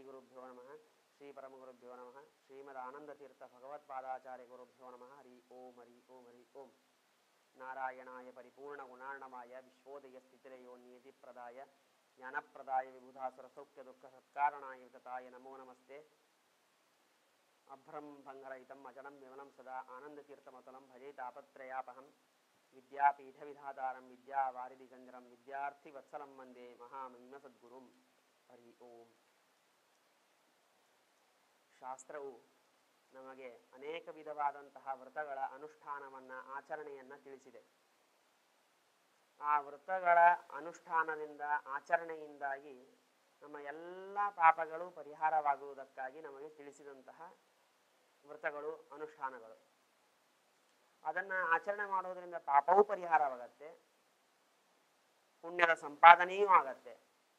ಗುರುಭ್ಯೋ ನಮಃ ಶ್ರೀ ಪರಮಗುರುಭ್ಯೋ ನಮಃ ಶ್ರೀಮದ್ ಆನಂದತೀರ್ಥ ಭಗವತ್ಪಾದಾಚಾರ್ಯ ಗುರುಭ್ಯೋ ನಮಃ ಹರಿ ಓಂ ಹರಿ ಓಂ ಹರಿ ಓಂ ನಾರಾಯಣಾಯ ಪರಿಪೂರ್ಣ ಗುಣಾರ್ಣವಾಯ ವಿಶ್ವೋದಯ ಸ್ಥಿತಿರಯೋ ನಿಯತಿ ಪ್ರದಾಯ ಜ್ಞಾನಪ್ರದಾಯ ವಿಬುಧಾಸುರ ಸೌಖ್ಯ ದುಃಖ ಸತ್ಕಾರಣಾಯ ವಿತತಾಯ ನಮೋ ನಮಸ್ತೆ ಅಭ್ರಂ ಭಂಗರಹಿತಂ ಅಚಲಂ ವಿಮಲಂ ಸದಾ ಆನಂದತೀರ್ಥಮತಲಂ ಭಜೆ ತಾಪತ್ರಯಾಪಹಂ ವಿದ್ಯಾಪೀಠವಿಧಾತಾರಂ ವಿದ್ಯಾವಾರಿಧಿಗಂಜರಂ ವಿದ್ಯಾರ್ಥಿವತ್ಸಲಂ ವಂದೇ ಮಹಾಮಹಿಮ ಸದ್ಗುರುಂ ಹರಿ ಓಂ ಶಾಸ್ತ್ರವು ನಮಗೆ ಅನೇಕ ವಿಧವಾದಂತಹ ವ್ರತಗಳ ಅನುಷ್ಠಾನವನ್ನ ಆಚರಣೆಯನ್ನ ತಿಳಿಸಿದೆ ಆ ವ್ರತಗಳ ಅನುಷ್ಠಾನದಿಂದ ಆಚರಣೆಯಿಂದಾಗಿ ನಮ್ಮ ಎಲ್ಲ ಪಾಪಗಳು ಪರಿಹಾರವಾಗುವುದಕ್ಕಾಗಿ ನಮಗೆ ತಿಳಿಸಿದಂತಹ ವ್ರತಗಳು ಅನುಷ್ಠಾನಗಳು ಅದನ್ನ ಆಚರಣೆ ಮಾಡೋದ್ರಿಂದ ಪಾಪವೂ ಪರಿಹಾರವಾಗತ್ತೆ ಪುಣ್ಯದ ಸಂಪಾದನೆಯೂ ಆಗತ್ತೆ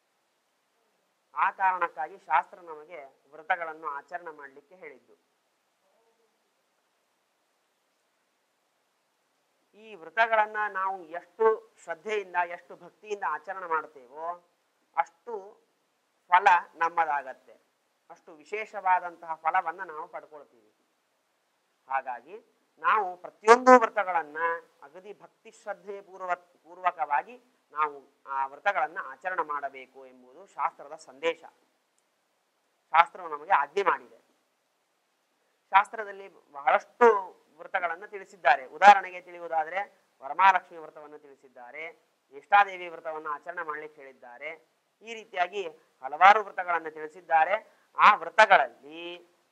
ಆ ಕಾರಣಕ್ಕಾಗಿ ಶಾಸ್ತ್ರ ನಮಗೆ ವ್ರತಗಳನ್ನು ಆಚರಣೆ ಮಾಡಲಿಕ್ಕೆ ಹೇಳಿದ್ದು ಈ ವ್ರತಗಳನ್ನ ನಾವು ಎಷ್ಟು ಶ್ರದ್ಧೆಯಿಂದ ಎಷ್ಟು ಭಕ್ತಿಯಿಂದ ಆಚರಣೆ ಮಾಡ್ತೇವೋ ಅಷ್ಟು ಫಲ ನಮ್ಮದಾಗತ್ತೆ ಅಷ್ಟು ವಿಶೇಷವಾದಂತಹ ಫಲವನ್ನ ನಾವು ಪಡ್ಕೊಳ್ತೀವಿ ಹಾಗಾಗಿ ನಾವು ಪ್ರತಿಯೊಂದು ವ್ರತಗಳನ್ನ ಅಗದಿ ಭಕ್ತಿ ಶ್ರದ್ಧೆ ಪೂರ್ವ ಪೂರ್ವಕವಾಗಿ ನಾವು ಆ ವ್ರತಗಳನ್ನ ಆಚರಣೆ ಮಾಡಬೇಕು ಎಂಬುದು ಶಾಸ್ತ್ರದ ಸಂದೇಶ ಶಾಸ್ತ್ರವು ನಮಗೆ ಆಜ್ಞೆ ಮಾಡಿದೆ ಶಾಸ್ತ್ರದಲ್ಲಿ ಬಹಳಷ್ಟು ವ್ರತಗಳನ್ನು ತಿಳಿಸಿದ್ದಾರೆ ಉದಾಹರಣೆಗೆ ತಿಳಿಯುವುದಾದರೆ ವರಮಹಾಲಕ್ಷ್ಮಿ ವ್ರತವನ್ನು ತಿಳಿಸಿದ್ದಾರೆ ಇಷ್ಟಾದೇವಿ ವ್ರತವನ್ನು ಆಚರಣೆ ಮಾಡಲಿಕ್ಕೆ ಹೇಳಿದ್ದಾರೆ ಈ ರೀತಿಯಾಗಿ ಹಲವಾರು ವ್ರತಗಳನ್ನು ತಿಳಿಸಿದ್ದಾರೆ ಆ ವ್ರತಗಳಲ್ಲಿ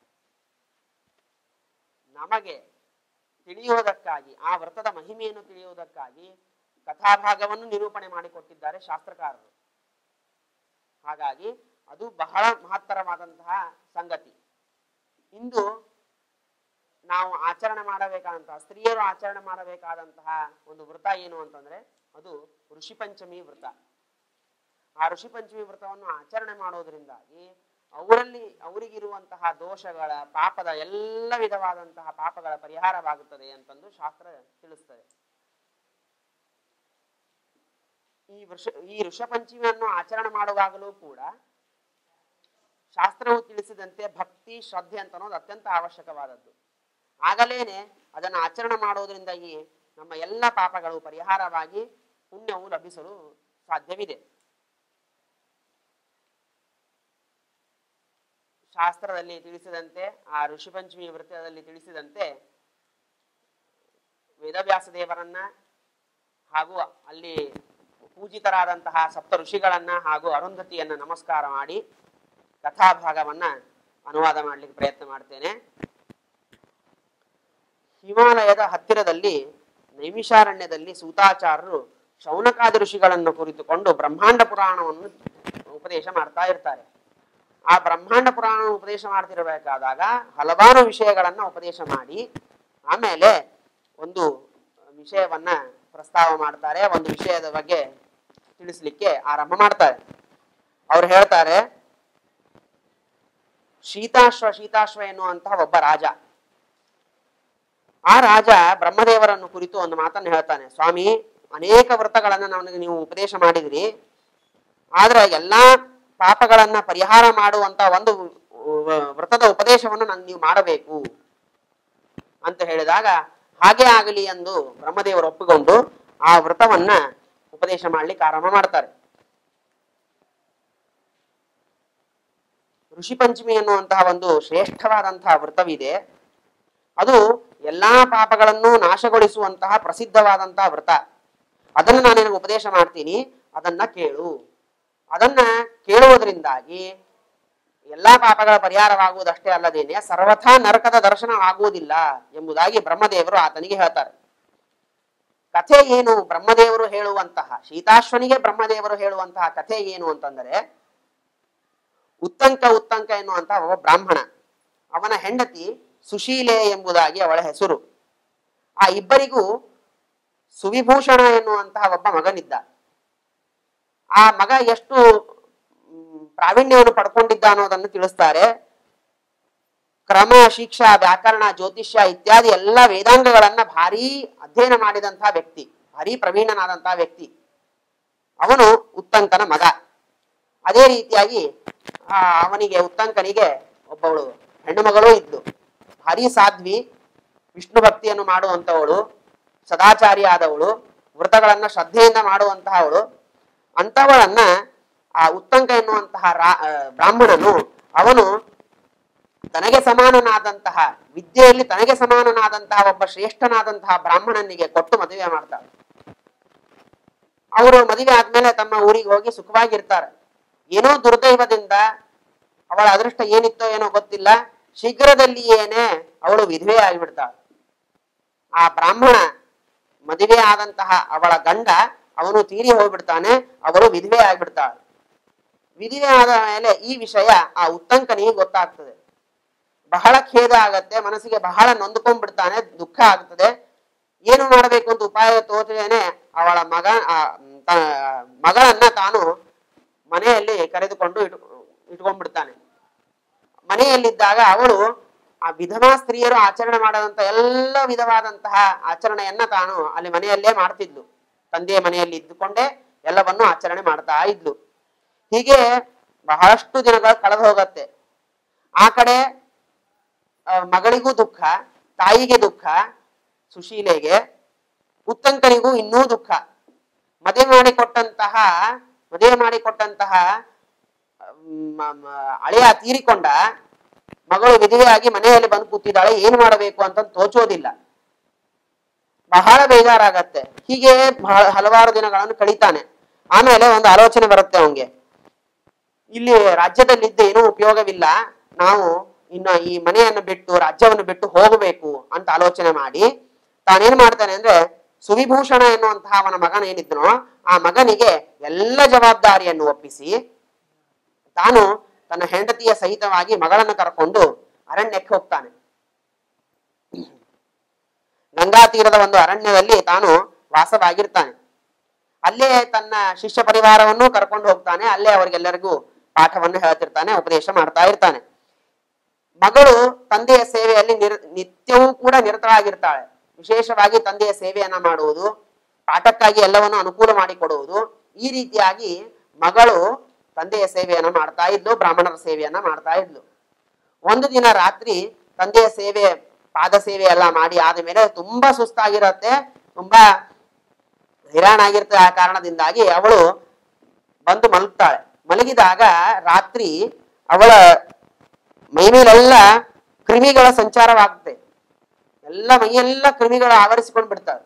ನಮಗೆ ತಿಳಿಯುವುದಕ್ಕಾಗಿ ಆ ವ್ರತದ ಮಹಿಮೆಯನ್ನು ತಿಳಿಯುವುದಕ್ಕಾಗಿ ಕಥಾಭಾಗವನ್ನು ನಿರೂಪಣೆ ಮಾಡಿಕೊಟ್ಟಿದ್ದಾರೆ ಶಾಸ್ತ್ರಕಾರರು ಹಾಗಾಗಿ ಅದು ಬಹಳ ಮಹತ್ತರವಾದಂತಹ ಸಂಗತಿ ಇಂದು ನಾವು ಆಚರಣೆ ಮಾಡಬೇಕಾದಂತಹ ಸ್ತ್ರೀಯರು ಆಚರಣೆ ಮಾಡಬೇಕಾದಂತಹ ಒಂದು ವ್ರತ ಏನು ಅಂತಂದ್ರೆ ಅದು ಋಷಿ ಪಂಚಮಿ ವ್ರತ ಆ ಋಷಿ ಪಂಚಮಿ ವ್ರತವನ್ನು ಆಚರಣೆ ಮಾಡೋದ್ರಿಂದಾಗಿ ಅವರಲ್ಲಿ ಅವರಿಗಿರುವಂತಹ ದೋಷಗಳ ಪಾಪದ ಎಲ್ಲ ವಿಧವಾದಂತಹ ಪಾಪಗಳ ಪರಿಹಾರವಾಗುತ್ತದೆ ಅಂತಂದು ಶಾಸ್ತ್ರ ತಿಳಿಸ್ತದೆ ಈ ವೃಷ ಈ ಋಷಪಂಚಮಿಯನ್ನು ಆಚರಣೆ ಮಾಡುವಾಗಲೂ ಕೂಡ ಶಾಸ್ತ್ರವು ತಿಳಿಸಿದಂತೆ ಭಕ್ತಿ ಶ್ರದ್ಧೆ ಅಂತ ಅನ್ನೋದು ಅತ್ಯಂತ ಅವಶ್ಯಕವಾದದ್ದು ಆಗಲೇನೆ ಅದನ್ನು ಆಚರಣೆ ಮಾಡೋದ್ರಿಂದ ಈ ನಮ್ಮ ಎಲ್ಲ ಪಾಪಗಳು ಪರಿಹಾರವಾಗಿ ಪುಣ್ಯವು ಲಭಿಸಲು ಸಾಧ್ಯವಿದೆ ಶಾಸ್ತ್ರದಲ್ಲಿ ತಿಳಿಸಿದಂತೆ ಆ ಋಷಿಪಂಚಮಿ ವೃತ್ತದಲ್ಲಿ ತಿಳಿಸಿದಂತೆ ವೇದವ್ಯಾಸ ದೇವರನ್ನ ಹಾಗೂ ಅಲ್ಲಿ ಪೂಜಿತರಾದಂತಹ ಸಪ್ತ ಋಷಿಗಳನ್ನ ಹಾಗೂ ಅರುಂಧತಿಯನ್ನ ನಮಸ್ಕಾರ ಮಾಡಿ ಕಥಾಭಾಗವನ್ನ ಅನುವಾದ ಮಾಡಲಿಕ್ಕೆ ಪ್ರಯತ್ನ ಮಾಡ್ತೇನೆ ಹಿಮಾಲಯದ ಹತ್ತಿರದಲ್ಲಿ ನೈಮಿಷಾರಣ್ಯದಲ್ಲಿ ಸೂತಾಚಾರ್ಯರು ಶೌನಕಾದಿ ಋಷಿಗಳನ್ನು ಕುರಿತುಕೊಂಡು ಬ್ರಹ್ಮಾಂಡ ಪುರಾಣವನ್ನು ಉಪದೇಶ ಮಾಡ್ತಾ ಇರ್ತಾರೆ ಆ ಬ್ರಹ್ಮಾಂಡ ಪುರಾಣ ಉಪದೇಶ ಮಾಡ್ತಿರಬೇಕಾದಾಗ ಹಲವಾರು ವಿಷಯಗಳನ್ನ ಉಪದೇಶ ಮಾಡಿ ಆಮೇಲೆ ಒಂದು ವಿಷಯವನ್ನ ಪ್ರಸ್ತಾವ ಮಾಡ್ತಾರೆ ಒಂದು ವಿಷಯದ ಬಗ್ಗೆ ತಿಳಿಸ್ಲಿಕ್ಕೆ ಆರಂಭ ಮಾಡ್ತಾರೆ ಅವ್ರು ಹೇಳ್ತಾರೆ ಶೀತಾಶ್ವ ಶೀತಾಶ್ವ ಎನ್ನುವಂತಹ ಒಬ್ಬ ರಾಜ ಆ ರಾಜ ಬ್ರಹ್ಮದೇವರನ್ನು ಕುರಿತು ಒಂದು ಮಾತನ್ನು ಹೇಳ್ತಾನೆ ಸ್ವಾಮಿ ಅನೇಕ ವ್ರತಗಳನ್ನ ನನಗೆ ನೀವು ಉಪದೇಶ ಮಾಡಿದ್ರಿ ಆದ್ರೆ ಎಲ್ಲಾ ಪಾಪಗಳನ್ನ ಪರಿಹಾರ ಮಾಡುವಂತ ಒಂದು ವ್ರತದ ಉಪದೇಶವನ್ನು ನನ್ಗೆ ನೀವು ಮಾಡಬೇಕು ಅಂತ ಹೇಳಿದಾಗ ಹಾಗೆ ಆಗಲಿ ಎಂದು ಬ್ರಹ್ಮದೇವರು ಒಪ್ಪಿಕೊಂಡು ಆ ವ್ರತವನ್ನ ಉಪದೇಶ ಮಾಡ್ಲಿಕ್ಕೆ ಆರಂಭ ಮಾಡ್ತಾರೆ ಋಷಿ ಪಂಚಮಿ ಎನ್ನುವಂತಹ ಒಂದು ಶ್ರೇಷ್ಠವಾದಂತಹ ವ್ರತವಿದೆ ಅದು ಎಲ್ಲಾ ಪಾಪಗಳನ್ನು ನಾಶಗೊಳಿಸುವಂತಹ ಪ್ರಸಿದ್ಧವಾದಂತಹ ವ್ರತ ಅದನ್ನು ನಾನು ನಿನಗೆ ಉಪದೇಶ ಮಾಡ್ತೀನಿ ಅದನ್ನ ಕೇಳು ಅದನ್ನ ಕೇಳುವುದರಿಂದಾಗಿ ಎಲ್ಲಾ ಪಾಪಗಳ ಪರಿಹಾರವಾಗುವುದಷ್ಟೇ ಅಲ್ಲದೇನೆ ಸರ್ವಥಾ ನರಕದ ದರ್ಶನ ಆಗುವುದಿಲ್ಲ ಎಂಬುದಾಗಿ ಬ್ರಹ್ಮದೇವರು ಆತನಿಗೆ ಹೇಳ್ತಾರೆ ಕಥೆ ಏನು ಬ್ರಹ್ಮದೇವರು ಹೇಳುವಂತಹ ಶೀತಾಶ್ವನಿಗೆ ಬ್ರಹ್ಮದೇವರು ಹೇಳುವಂತಹ ಕಥೆ ಏನು ಅಂತಂದರೆ ಉತ್ತಂಕ ಉತ್ತಂಕ ಎನ್ನುವಂತಹ ಒಬ್ಬ ಬ್ರಾಹ್ಮಣ ಅವನ ಹೆಂಡತಿ ಸುಶೀಲೆ ಎಂಬುದಾಗಿ ಅವಳ ಹೆಸರು ಆ ಇಬ್ಬರಿಗೂ ಸುವಿಭೂಷಣ ಎನ್ನುವಂತಹ ಒಬ್ಬ ಮಗನಿದ್ದ ಆ ಮಗ ಎಷ್ಟು ಪ್ರಾವೀಣ್ಯವನ್ನು ಪಡ್ಕೊಂಡಿದ್ದ ಅನ್ನೋದನ್ನು ತಿಳಿಸ್ತಾರೆ ಕ್ರಮ ಶಿಕ್ಷಾ ವ್ಯಾಕರಣ ಜ್ಯೋತಿಷ್ಯ ಇತ್ಯಾದಿ ಎಲ್ಲ ವೇದಾಂಗಗಳನ್ನ ಭಾರಿ ಅಧ್ಯಯನ ಮಾಡಿದಂತಹ ವ್ಯಕ್ತಿ ಭಾರಿ ಪ್ರವೀಣನಾದಂತಹ ವ್ಯಕ್ತಿ ಅವನು ಉತ್ತಂಕನ ಮಗ ಅದೇ ರೀತಿಯಾಗಿ ಆ ಅವನಿಗೆ ಉತ್ತಂಕನಿಗೆ ಒಬ್ಬವಳು ಹೆಣ್ಣು ಮಗಳು ಇದ್ಲು ಭಾರಿ ಸಾಧ್ವಿ ವಿಷ್ಣು ಭಕ್ತಿಯನ್ನು ಮಾಡುವಂತವಳು ಸದಾಚಾರಿ ಆದವಳು ವ್ರತಗಳನ್ನ ಶ್ರದ್ಧೆಯಿಂದ ಮಾಡುವಂತಹವಳು ಅಂತವಳನ್ನ ಆ ಉತ್ತಂಕ ಎನ್ನುವಂತಹ ರಾ ಆ, ಬ್ರಾಹ್ಮಣನು ಅವನು ತನಗೆ ಸಮಾನನಾದಂತಹ ವಿದ್ಯೆಯಲ್ಲಿ ತನಗೆ ಸಮಾನನಾದಂತಹ ಒಬ್ಬ ಶ್ರೇಷ್ಠನಾದಂತಹ ಬ್ರಾಹ್ಮಣನಿಗೆ ಕೊಟ್ಟು ಮದುವೆ ಮಾಡ್ತಾಳೆ ಅವರು ಮದುವೆ ಆದ್ಮೇಲೆ ತಮ್ಮ ಊರಿಗೆ ಹೋಗಿ ಸುಖವಾಗಿರ್ತಾರೆ ಏನೋ ದುರ್ದೈವದಿಂದ ಅವಳ ಅದೃಷ್ಟ ಏನಿತ್ತೋ ಏನೋ ಗೊತ್ತಿಲ್ಲ ಶೀಘ್ರದಲ್ಲಿಯೇನೆ ಅವಳು ವಿಧವೆ ಆಗಿಬಿಡ್ತಾಳೆ ಆ ಬ್ರಾಹ್ಮಣ ಮದುವೆ ಆದಂತಹ ಅವಳ ಗಂಡ ಅವನು ತೀರಿ ಹೋಗ್ಬಿಡ್ತಾನೆ ಅವಳು ವಿಧವೆ ಆಗ್ಬಿಡ್ತಾಳೆ ವಿಧವೆ ಆದ ಮೇಲೆ ಈ ವಿಷಯ ಆ ಉತ್ತಂಕನಿಗೆ ಗೊತ್ತಾಗ್ತದೆ ಬಹಳ ಖೇದ ಆಗತ್ತೆ ಮನಸ್ಸಿಗೆ ಬಹಳ ನೊಂದ್ಕೊಂಡ್ಬಿಡ್ತಾನೆ ದುಃಖ ಆಗ್ತದೆ ಏನು ಮಾಡಬೇಕು ಅಂತ ಉಪಾಯ ತೋಚದೇನೆ ಅವಳ ಮಗ ಆ, ತ- ಮಗಳನ್ನ ತಾನು ಮನೆಯಲ್ಲಿ ಕರೆದುಕೊಂಡು ಇಟ್ ಇಟ್ಕೊಂಡ್ಬಿಡ್ತಾನೆ ಮನೆಯಲ್ಲಿದ್ದಾಗ ಅವಳು ಆ ವಿಧವಾ ಸ್ತ್ರೀಯರು ಆಚರಣೆ ಮಾಡದಂತ ಎಲ್ಲ ವಿಧವಾದಂತಹ ಆಚರಣೆಯನ್ನ ತಾನು ಅಲ್ಲಿ ಮನೆಯಲ್ಲೇ ಮಾಡ್ತಿದ್ಲು ತಂದೆಯ ಮನೆಯಲ್ಲಿ ಇದ್ದುಕೊಂಡೇ ಎಲ್ಲವನ್ನು ಆಚರಣೆ ಮಾಡ್ತಾ ಇದ್ಲು ಹೀಗೆ ಬಹಳಷ್ಟು ದಿನಗಳು ಕಳೆದು ಹೋಗತ್ತೆ ಆ ಕಡೆ ಆ, ಮಗಳಿಗೂ ದುಃಖ ತಾಯಿಗೆ ದುಃಖ ಸುಶೀಲೆಗೆ ಉತ್ತಂಕನಿಗೂ ಇನ್ನೂ ದುಃಖ ಮದುವೆ ಮಾಡಿಕೊಟ್ಟಂತಹ ಮದುವೆ ಮಾಡಿಕೊಟ್ಟಂತಹ ಮ- ಮ- ಹಳೆಯ ತೀರಿಕೊಂಡ ಮಗಳು ವಿಧವೆಯಾಗಿ ಮನೆಯಲ್ಲಿ ಬಂದು ಕೂತಿದ್ದಾಳೆ ಏನು ಮಾಡಬೇಕು ಅಂತ ತೋಚೋದಿಲ್ಲ ಬಹಳ ಬೇಜಾರಾಗತ್ತೆ ಹೀಗೆ ಬಹಳ ಹಲವಾರು ದಿನಗಳನ್ನು ಕಳೀತಾನೆ ಆಮೇಲೆ ಒಂದು ಆಲೋಚನೆ ಬರುತ್ತೆ ಅವನಿಗೆ ಇಲ್ಲಿ ರಾಜ್ಯದಲ್ಲಿದ್ದು ಏನೂ ಉಪಯೋಗವಿಲ್ಲ ನಾವು ಇನ್ನು ಈ ಮನೆಯನ್ನು ಬಿಟ್ಟು ರಾಜ್ಯವನ್ನು ಬಿಟ್ಟು ಹೋಗಬೇಕು ಅಂತ ಆಲೋಚನೆ ಮಾಡಿ ತಾನೇನ್ ಮಾಡ್ತಾನೆ ಅಂದ್ರೆ ಸುವಿಭೂಷಣ ಎನ್ನುವಂತಹ ಅವನ ಮಗನ ಏನಿದ್ನೋ ಆ ಮಗನಿಗೆ ಎಲ್ಲ ಜವಾಬ್ದಾರಿಯನ್ನು ಒಪ್ಪಿಸಿ ತಾನು ತನ್ನ ಹೆಂಡತಿಯ ಸಹಿತವಾಗಿ ಮಗಳನ್ನು ಕರ್ಕೊಂಡು ಅರಣ್ಯಕ್ಕೆ ಹೋಗ್ತಾನೆ ಗಂಗಾ ತೀರದ ಒಂದು ಅರಣ್ಯದಲ್ಲಿ ತಾನು ವಾಸವಾಗಿರ್ತಾನೆ ಅಲ್ಲೇ ತನ್ನ ಶಿಷ್ಯ ಪರಿವಾರವನ್ನು ಕರ್ಕೊಂಡು ಹೋಗ್ತಾನೆ ಅಲ್ಲೇ ಅವರಿಗೆಲ್ಲರಿಗೂ ಪಾಠವನ್ನು ಹೇಳ್ತಿರ್ತಾನೆ ಉಪದೇಶ ಮಾಡ್ತಾ ಇರ್ತಾನೆ ಮಗಳು ತಂದೆಯ ಸೇವೆಯಲ್ಲಿ ನಿರ್ ನಿತ್ಯವೂ ಕೂಡ ನಿರತರಾಗಿರ್ತಾಳೆ ವಿಶೇಷವಾಗಿ ತಂದೆಯ ಸೇವೆಯನ್ನ ಮಾಡುವುದು ಪಾಠಕ್ಕಾಗಿ ಎಲ್ಲವನ್ನು ಅನುಕೂಲ ಮಾಡಿಕೊಡುವುದು ಈ ರೀತಿಯಾಗಿ ಮಗಳು ತಂದೆಯ ಸೇವೆಯನ್ನ ಮಾಡ್ತಾ ಇದ್ಲು ಬ್ರಾಹ್ಮಣರ ಸೇವೆಯನ್ನ ಮಾಡ್ತಾ ಇದ್ಲು ಒಂದು ದಿನ ರಾತ್ರಿ ತಂದೆಯ ಸೇವೆ ಪಾದ ಸೇವೆ ಎಲ್ಲ ಮಾಡಿ ಆದ್ಮೇಲೆ ತುಂಬಾ ಸುಸ್ತಾಗಿರತ್ತೆ ತುಂಬಾ ಹೈರಾಣಾಗಿರ್ತದೆ ಆ ಕಾರಣದಿಂದಾಗಿ ಅವಳು ಬಂದು ಮಲಗ್ತಾಳೆ ಮಲಗಿದಾಗ ರಾತ್ರಿ ಅವಳ ಮೈಮೇಲೆಲ್ಲ ಕ್ರಿಮಿಗಳ ಸಂಚಾರವಾಗುತ್ತೆ ಎಲ್ಲ ಮೈಯೆಲ್ಲ ಕ್ರಿಮಿಗಳು ಆವರಿಸಿಕೊಂಡು ಬಿಡ್ತಾವೆ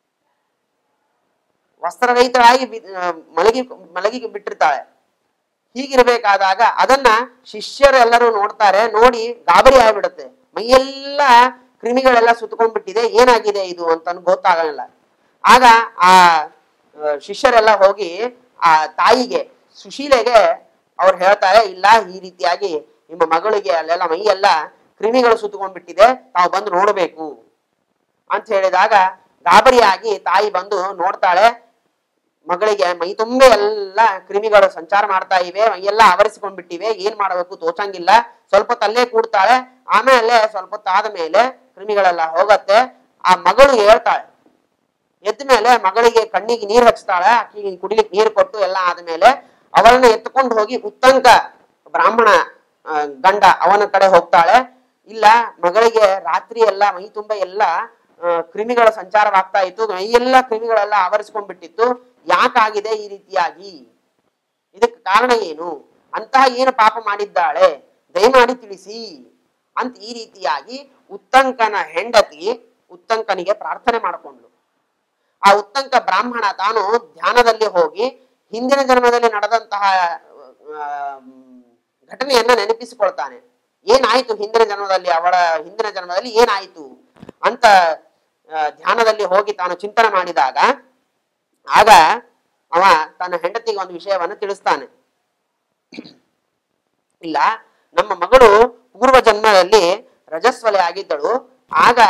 ವಸ್ತ್ರರಹಿತಳಾಗಿ ಬಿ- ಆ, ಮಲಗಿ ಮಲಗಿ ಬಿಟ್ಟಿರ್ತಾಳೆ ಹೀಗಿರ್ಬೇಕಾದಾಗ ಅದನ್ನ ಶಿಷ್ಯರೆಲ್ಲರೂ ನೋಡ್ತಾರೆ ನೋಡಿ ಗಾಬರಿ ಆಗ್ಬಿಡುತ್ತೆ ಮೈಯೆಲ್ಲ ಕ್ರಿಮಿಗಳೆಲ್ಲ ಸುತ್ತಕೊಂಡ್ಬಿಟ್ಟಿದೆ ಏನಾಗಿದೆ ಇದು ಅಂತ ಗೊತ್ತಾಗಲ್ಲ ಆಗ ಆ ಆ, ಶಿಷ್ಯರೆಲ್ಲ ಹೋಗಿ ಆ ತಾಯಿಗೆ ಸುಶೀಲೆಗೆ ಅವ್ರು ಹೇಳ್ತಾರೆ ಇಲ್ಲ ಈ ರೀತಿಯಾಗಿ ನಿಮ್ಮ ಮಗಳಿಗೆ ಅಲ್ಲೆಲ್ಲ ಮೈಯೆಲ್ಲ ಕ್ರಿಮಿಗಳು ಸುತ್ತಕೊಂಡ್ಬಿಟ್ಟಿದೆ ತಾವು ಬಂದು ನೋಡಬೇಕು ಅಂತ ಹೇಳಿದಾಗ ಗಾಬರಿಯಾಗಿ ತಾಯಿ ಬಂದು ನೋಡ್ತಾಳೆ ಮಗಳಿಗೆ ಮೈ ತುಂಬ ಎಲ್ಲ ಕ್ರಿಮಿಗಳು ಸಂಚಾರ ಮಾಡ್ತಾ ಇವೆ ಮೈಯೆಲ್ಲ ಆವರಿಸಿಕೊಂಡ್ಬಿಟ್ಟಿವೆ ಏನ್ ಮಾಡಬೇಕು ತೋಚಂಗಿಲ್ಲ ಸ್ವಲ್ಪ ತಲ್ಲೇ ಕೂಡ್ತಾಳೆ ಆಮೇಲೆ ಸ್ವಲ್ಪ ಹೊತ್ತಾದ ಮೇಲೆ ಕ್ರಿಮಿಗಳೆಲ್ಲ ಹೋಗತ್ತೆ ಆ ಮಗಳು ಹೇಳ್ತಾಳೆ ಎದ್ದ ಮೇಲೆ ಮಗಳಿಗೆ ಕಣ್ಣಿಗೆ ನೀರ್ ಹಚ್ತಾಳೆ ಆಕಿಗೆ ಕುಡಿಲಿಕ್ಕೆ ನೀರು ಕೊಟ್ಟು ಎಲ್ಲ ಆದ್ಮೇಲೆ ಅವಳನ್ನ ಎತ್ಕೊಂಡು ಹೋಗಿ ಉತ್ತಂಕ ಬ್ರಾಹ್ಮಣ ಆ, ಗಂಡ ಅವನ ಕಡೆ ಹೋಗ್ತಾಳೆ ಇಲ್ಲ ಮಗಳಿಗೆ ರಾತ್ರಿ ಎಲ್ಲ ಮೈ ತುಂಬ ಎಲ್ಲ ಆ, ಕ್ರಿಮಿಗಳ ಸಂಚಾರವಾಗ್ತಾ ಇತ್ತು ಮೈಯೆಲ್ಲ ಕ್ರಿಮಿಗಳೆಲ್ಲ ಆವರಿಸ್ಕೊಂಡ್ಬಿಟ್ಟಿತ್ತು ಯಾಕಾಗಿದೆ ಈ ರೀತಿಯಾಗಿ ಇದಕ್ಕೆ ಕಾರಣ ಏನು ಅಂತಹ ಏನು ಪಾಪ ಮಾಡಿದ್ದಾಳೆ ದಯಮಾಡಿ ತಿಳಿಸಿ ಅಂತ ಈ ರೀತಿಯಾಗಿ ಉತ್ತಂಕನ ಹೆಂಡತಿ ಉತ್ತಂಕನಿಗೆ ಪ್ರಾರ್ಥನೆ ಮಾಡಿಕೊಂಡ್ಳು ಆ ಉತ್ತಂಕ ಬ್ರಾಹ್ಮಣ ತಾನು ಧ್ಯಾನದಲ್ಲಿ ಹೋಗಿ ಹಿಂದಿನ ಜನ್ಮದಲ್ಲಿ ನಡೆದಂತಹ ಆ, ಘಟನೆಯನ್ನ ನೆನಪಿಸಿಕೊಳ್ತಾನೆ ಏನಾಯ್ತು ಹಿಂದಿನ ಜನ್ಮದಲ್ಲಿ ಅವಳ ಹಿಂದಿನ ಜನ್ಮದಲ್ಲಿ ಏನಾಯ್ತು ಅಂತ ಆ, ಧ್ಯಾನದಲ್ಲಿ ಹೋಗಿ ತಾನು ಚಿಂತನೆ ಮಾಡಿದಾಗ ಆಗ ಅವ ತನ್ನ ಹೆಂಡತಿಗೆ ಒಂದು ವಿಷಯವನ್ನು ತಿಳಿಸ್ತಾನೆ ಇಲ್ಲ ನಮ್ಮ ಮಗಳು ಪೂರ್ವ ಜನ್ಮದಲ್ಲಿ ರಜಸ್ವಲೆ ಆಗಿದ್ದಳು ಆಗ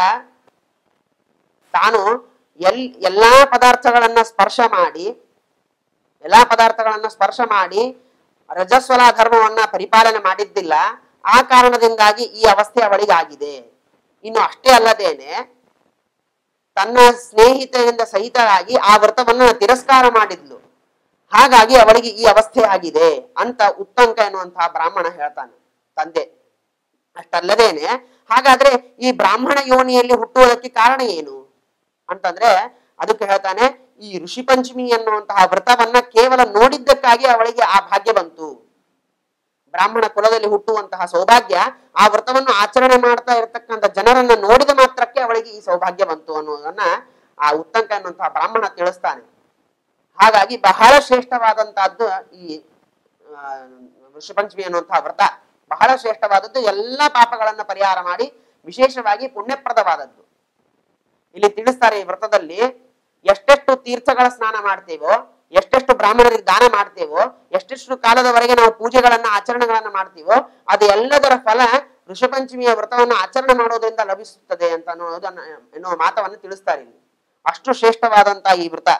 ತಾನು ಎಲ್ ಎಲ್ಲಾ ಪದಾರ್ಥಗಳನ್ನ ಸ್ಪರ್ಶ ಮಾಡಿ ಎಲ್ಲಾ ಪದಾರ್ಥಗಳನ್ನ ಸ್ಪರ್ಶ ಮಾಡಿ ರಜಸ್ವಲ ಧರ್ಮವನ್ನ ಪರಿಪಾಲನೆ ಮಾಡಿದ್ದಿಲ್ಲ ಆ ಕಾರಣದಿಂದಾಗಿ ಈ ಅವಸ್ಥೆ ಅವಳಿಗೆ ಆಗಿದೆ ಇನ್ನು ಅಷ್ಟೇ ಅಲ್ಲದೇನೆ ತನ್ನ ಸ್ನೇಹಿತೆಯಿಂದ ಸಹಿತರಾಗಿ ಆ ವ್ರತವನ್ನ ತಿರಸ್ಕಾರ ಮಾಡಿದ್ಲು ಹಾಗಾಗಿ ಅವಳಿಗೆ ಈ ಅವಸ್ಥೆ ಆಗಿದೆ ಅಂತ ಉತ್ತಂಕ ಎನ್ನುವಂತಹ ಬ್ರಾಹ್ಮಣ ಹೇಳ್ತಾನೆ ತಂದೆ ಅಷ್ಟಲ್ಲದೇನೆ ಹಾಗಾದ್ರೆ ಈ ಬ್ರಾಹ್ಮಣ ಯೋನಿಯಲ್ಲಿ ಹುಟ್ಟುವುದಕ್ಕೆ ಕಾರಣ ಏನು ಅಂತಂದ್ರೆ ಅದಕ್ಕೆ ಹೇಳ್ತಾನೆ ಈ ಋಷಿ ಪಂಚಮಿ ಎನ್ನುವಂತಹ ವ್ರತವನ್ನ ಕೇವಲ ನೋಡಿದ್ದಕ್ಕಾಗಿ ಅವಳಿಗೆ ಆ ಭಾಗ್ಯ ಬಂತು ಬ್ರಾಹ್ಮಣ ಕುಲದಲ್ಲಿ ಹುಟ್ಟುವಂತಹ ಸೌಭಾಗ್ಯ ಆ ವ್ರತವನ್ನು ಆಚರಣೆ ಮಾಡ್ತಾ ಇರತಕ್ಕಂಥ ಜನರನ್ನ ನೋಡಿದ ಮಾತ್ರಕ್ಕೆ ಅವಳಿಗೆ ಈ ಸೌಭಾಗ್ಯ ಬಂತು ಅನ್ನೋದನ್ನ ಆ ಉತ್ತಂಕ ಎನ್ನುವಂತಹ ಬ್ರಾಹ್ಮಣ ತಿಳಿಸ್ತಾನೆ ಹಾಗಾಗಿ ಬಹಳ ಶ್ರೇಷ್ಠವಾದಂತಹದ್ದು ಈ ಆ, ಋಷಿಪಂಚಮಿ ಅನ್ನುವಂತಹ ವ್ರತ ಬಹಳ ಶ್ರೇಷ್ಠವಾದದ್ದು ಎಲ್ಲ ಪಾಪಗಳನ್ನ ಪರಿಹಾರ ಮಾಡಿ ವಿಶೇಷವಾಗಿ ಪುಣ್ಯಪ್ರದವಾದದ್ದು ಇಲ್ಲಿ ತಿಳಿಸ್ತಾರೆ ಈ ವ್ರತದಲ್ಲಿ ಎಷ್ಟೆಷ್ಟು ತೀರ್ಥಗಳ ಸ್ನಾನ ಮಾಡ್ತೇವೋ ಎಷ್ಟೆಷ್ಟು ಬ್ರಾಹ್ಮಣರಿಗೆ ದಾನ ಮಾಡ್ತೇವೋ ಎಷ್ಟೆಷ್ಟು ಕಾಲದವರೆಗೆ ನಾವು ಪೂಜೆಗಳನ್ನ ಆಚರಣೆಗಳನ್ನ ಮಾಡ್ತೀವೋ ಅದು ಎಲ್ಲದರ ಫಲ ಋಷಪಂಚಮಿಯ ವ್ರತವನ್ನು ಆಚರಣೆ ಮಾಡೋದ್ರಿಂದ ಲಭಿಸುತ್ತದೆ ಅಂತ ಅನ್ನೋದನ್ನ ಎನ್ನುವ ಮಾತವನ್ನು ತಿಳಿಸ್ತಾರೆ ಇಲ್ಲಿ ಅಷ್ಟು ಶ್ರೇಷ್ಠವಾದಂತಹ ಈ ವ್ರತ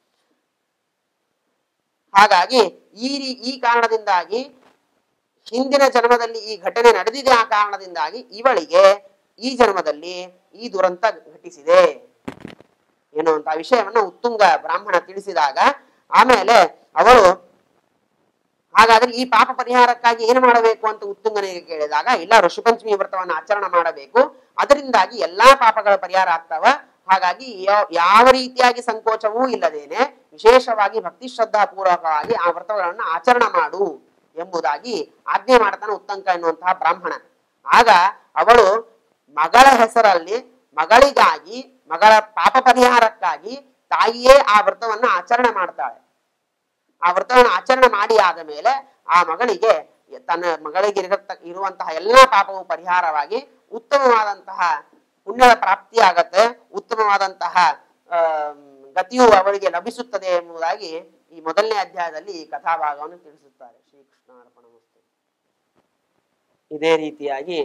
ಹಾಗಾಗಿ ಈ ರೀ- ಈ ಕಾರಣದಿಂದಾಗಿ ಹಿಂದಿನ ಜನ್ಮದಲ್ಲಿ ಈ ಘಟನೆ ನಡೆದಿದೆ ಆ ಕಾರಣದಿಂದಾಗಿ ಇವಳಿಗೆ ಈ ಜನ್ಮದಲ್ಲಿ ಈ ದುರಂತ ಘಟಿಸಿದೆ ಎನ್ನುವಂತ ವಿಷಯವನ್ನ ಉತ್ತುಂಗ ಬ್ರಾಹ್ಮಣ ತಿಳಿಸಿದಾಗ ಆಮೇಲೆ ಅವಳು ಹಾಗಾದ್ರೆ ಈ ಪಾಪ ಪರಿಹಾರಕ್ಕಾಗಿ ಏನು ಮಾಡಬೇಕು ಅಂತ ಉತ್ತುಂಗನಿಗೆ ಕೇಳಿದಾಗ ಇಲ್ಲ ಋಷಿಪಂಚಮಿ ವ್ರತವನ್ನು ಆಚರಣೆ ಮಾಡಬೇಕು ಅದರಿಂದಾಗಿ ಎಲ್ಲಾ ಪಾಪಗಳ ಪರಿಹಾರ ಆಗ್ತಾವ ಹಾಗಾಗಿ ಯಾವ- ಯಾವ ರೀತಿಯಾಗಿ ಸಂಕೋಚವೂ ಇಲ್ಲದೇನೆ ವಿಶೇಷವಾಗಿ ಭಕ್ತಿ ಶ್ರದ್ಧಾ ಪೂರ್ವಕವಾಗಿ ಆ ವ್ರತಗಳನ್ನು ಆಚರಣೆ ಮಾಡು ಎಂಬುದಾಗಿ ಆಜ್ಞೆ ಮಾಡ್ತಾನೆ ಉತ್ತಂಕ ಎನ್ನುವಂತಹ ಬ್ರಾಹ್ಮಣ ಆಗ ಅವಳು ಮಗಳ ಹೆಸರಲ್ಲಿ ಮಗಳಿಗಾಗಿ ಮಗಳ ಪಾಪ ಪರಿಹಾರಕ್ಕಾಗಿ ತಾಯಿಯೇ ಆ ವ್ರತವನ್ನ ಆಚರಣೆ ಮಾಡ್ತಾಳೆ ಆ ವ್ರತವನ್ನು ಆಚರಣೆ ಮಾಡಿ ಆದ ಮೇಲೆ ಆ ಮಗಳಿಗೆ ತನ್ನ ಮಗಳಿಗೆ ಇರತ- ಇರುವಂತಹ ಎಲ್ಲಾ ಪಾಪವು ಪರಿಹಾರವಾಗಿ ಉತ್ತಮವಾದಂತಹ ಪುಣ್ಯದ ಪ್ರಾಪ್ತಿ ಆಗತ್ತೆ ಉತ್ತಮವಾದಂತಹ ಆ, ಗತಿಯು ಅವಳಿಗೆ ಲಭಿಸುತ್ತದೆ ಎಂಬುದಾಗಿ ಈ ಮೊದಲನೇ ಅಧ್ಯಾಯದಲ್ಲಿ ಈ ಕಥಾಭಾಗವನ್ನು ತಿಳಿಸುತ್ತಾರೆ ಶ್ರೀಕೃಷ್ಣ ಅರ್ಪಣಮಸ್ತು ಇದೇ ರೀತಿಯಾಗಿ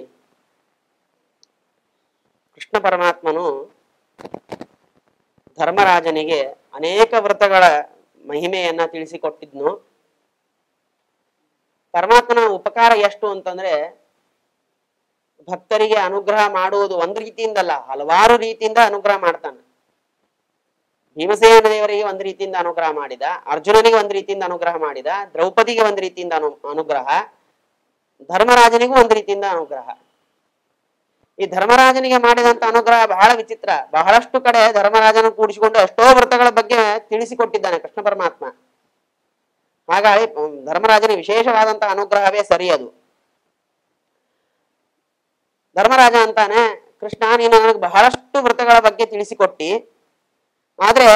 ಕೃಷ್ಣ ಪರಮಾತ್ಮನು ಧರ್ಮರಾಜನಿಗೆ ಅನೇಕ ವ್ರತಗಳ ಮಹಿಮೆಯನ್ನ ತಿಳಿಸಿಕೊಟ್ಟಿದ್ನು ಪರಮಾತ್ಮನ ಉಪಕಾರ ಎಷ್ಟು ಅಂತಂದ್ರೆ ಭಕ್ತರಿಗೆ ಅನುಗ್ರಹ ಮಾಡುವುದು ಒಂದು ರೀತಿಯಿಂದಲ್ಲ ಹಲವಾರು ರೀತಿಯಿಂದ ಅನುಗ್ರಹ ಮಾಡ್ತಾನೆ ಭೀಮಸೇನ ದೇವರಿಗೆ ಒಂದು ರೀತಿಯಿಂದ ಅನುಗ್ರಹ ಮಾಡಿದ ಅರ್ಜುನನಿಗೆ ಒಂದು ರೀತಿಯಿಂದ ಅನುಗ್ರಹ ಮಾಡಿದ ದ್ರೌಪದಿಗೆ ಒಂದು ರೀತಿಯಿಂದ ಅನು ಅನುಗ್ರಹ ಧರ್ಮರಾಜನಿಗೂ ಒಂದು ರೀತಿಯಿಂದ ಅನುಗ್ರಹ ಈ ಧರ್ಮರಾಜನಿಗೆ ಮಾಡಿದಂತ ಅನುಗ್ರಹ ಬಹಳ ವಿಚಿತ್ರ ಬಹಳಷ್ಟು ಕಡೆ ಧರ್ಮರಾಜನ ಕೂಡಿಸಿಕೊಂಡು ಎಷ್ಟೋ ವ್ರತಗಳ ಬಗ್ಗೆ ತಿಳಿಸಿಕೊಟ್ಟಿದ್ದಾನೆ ಕೃಷ್ಣ ಪರಮಾತ್ಮ ಹಾಗಾಗಿ ಹ್ಮ್, ಧರ್ಮರಾಜನಿಗೆ ವಿಶೇಷವಾದಂತಹ ಅನುಗ್ರಹವೇ ಸರಿ ಅದು ಧರ್ಮರಾಜ ಅಂತಾನೆ ಕೃಷ್ಣ ನೀನು ನನಗೆ ಬಹಳಷ್ಟು ವ್ರತಗಳ ಬಗ್ಗೆ ತಿಳಿಸಿಕೊಟ್ಟಿ ಆದ್ರೆ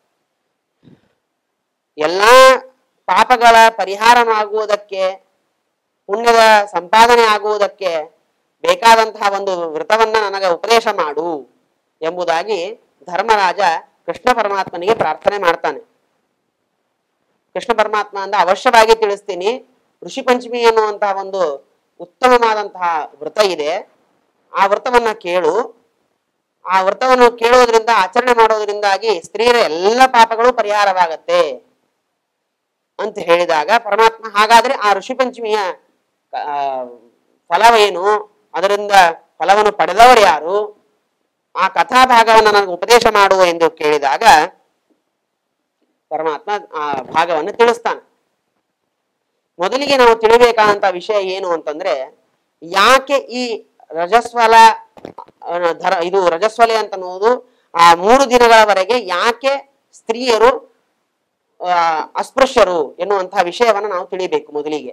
ಎಲ್ಲಾ ಪಾಪಗಳ ಪರಿಹಾರವಾಗುವುದಕ್ಕೆ ಪುಣ್ಯದ ಸಂಪಾದನೆ ಆಗುವುದಕ್ಕೆ ಬೇಕಾದಂತಹ ಒಂದು ವ್ರತವನ್ನ ನನಗೆ ಉಪದೇಶ ಮಾಡು ಎಂಬುದಾಗಿ ಧರ್ಮರಾಜ ಕೃಷ್ಣ ಪರಮಾತ್ಮನಿಗೆ ಪ್ರಾರ್ಥನೆ ಮಾಡ್ತಾನೆ ಕೃಷ್ಣ ಪರಮಾತ್ಮ ಅಂದ ಅವಶ್ಯವಾಗಿ ತಿಳಿಸ್ತೀನಿ ಋಷಿ ಪಂಚಮಿ ಎನ್ನುವಂತಹ ಒಂದು ಉತ್ತಮವಾದಂತಹ ವ್ರತ ಇದೆ ಆ ವ್ರತವನ್ನ ಕೇಳು ಆ ವ್ರತವನ್ನು ಕೇಳೋದ್ರಿಂದ ಆಚರಣೆ ಮಾಡೋದ್ರಿಂದಾಗಿ ಸ್ತ್ರೀಯರ ಎಲ್ಲ ಪಾಪಗಳು ಪರಿಹಾರವಾಗತ್ತೆ ಅಂತ ಹೇಳಿದಾಗ ಪರಮಾತ್ಮ ಹಾಗಾದ್ರೆ ಆ ಋಷಿ ಪಂಚಮಿಯ ಆ, ಫಲವೇನು ಅದರಿಂದ ಫಲವನ್ನು ಪಡೆದವರು ಯಾರು ಆ ಕಥಾಭಾಗವನ್ನು ನನಗೆ ಉಪದೇಶ ಮಾಡು ಎಂದು ಕೇಳಿದಾಗ ಪರಮಾತ್ಮ ಆ ಭಾಗವನ್ನು ತಿಳಿಸ್ತಾನೆ ಮೊದಲಿಗೆ ನಾವು ತಿಳಿಬೇಕಾದಂತ ವಿಷಯ ಏನು ಅಂತಂದ್ರೆ ಯಾಕೆ ಈ ರಜಸ್ವಲ ಆ, ಧರ ಇದು ರಜಸ್ವಲೆ ಅಂತ ಅನ್ನೋದು ಆ ಮೂರು ದಿನಗಳವರೆಗೆ ಯಾಕೆ ಸ್ತ್ರೀಯರು ಆ, ಅಸ್ಪೃಶ್ಯರು ಎನ್ನುವಂತಹ ವಿಷಯವನ್ನ ನಾವು ತಿಳಿಬೇಕು ಮೊದಲಿಗೆ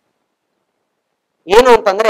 ಏನು ಅಂತಂದ್ರೆ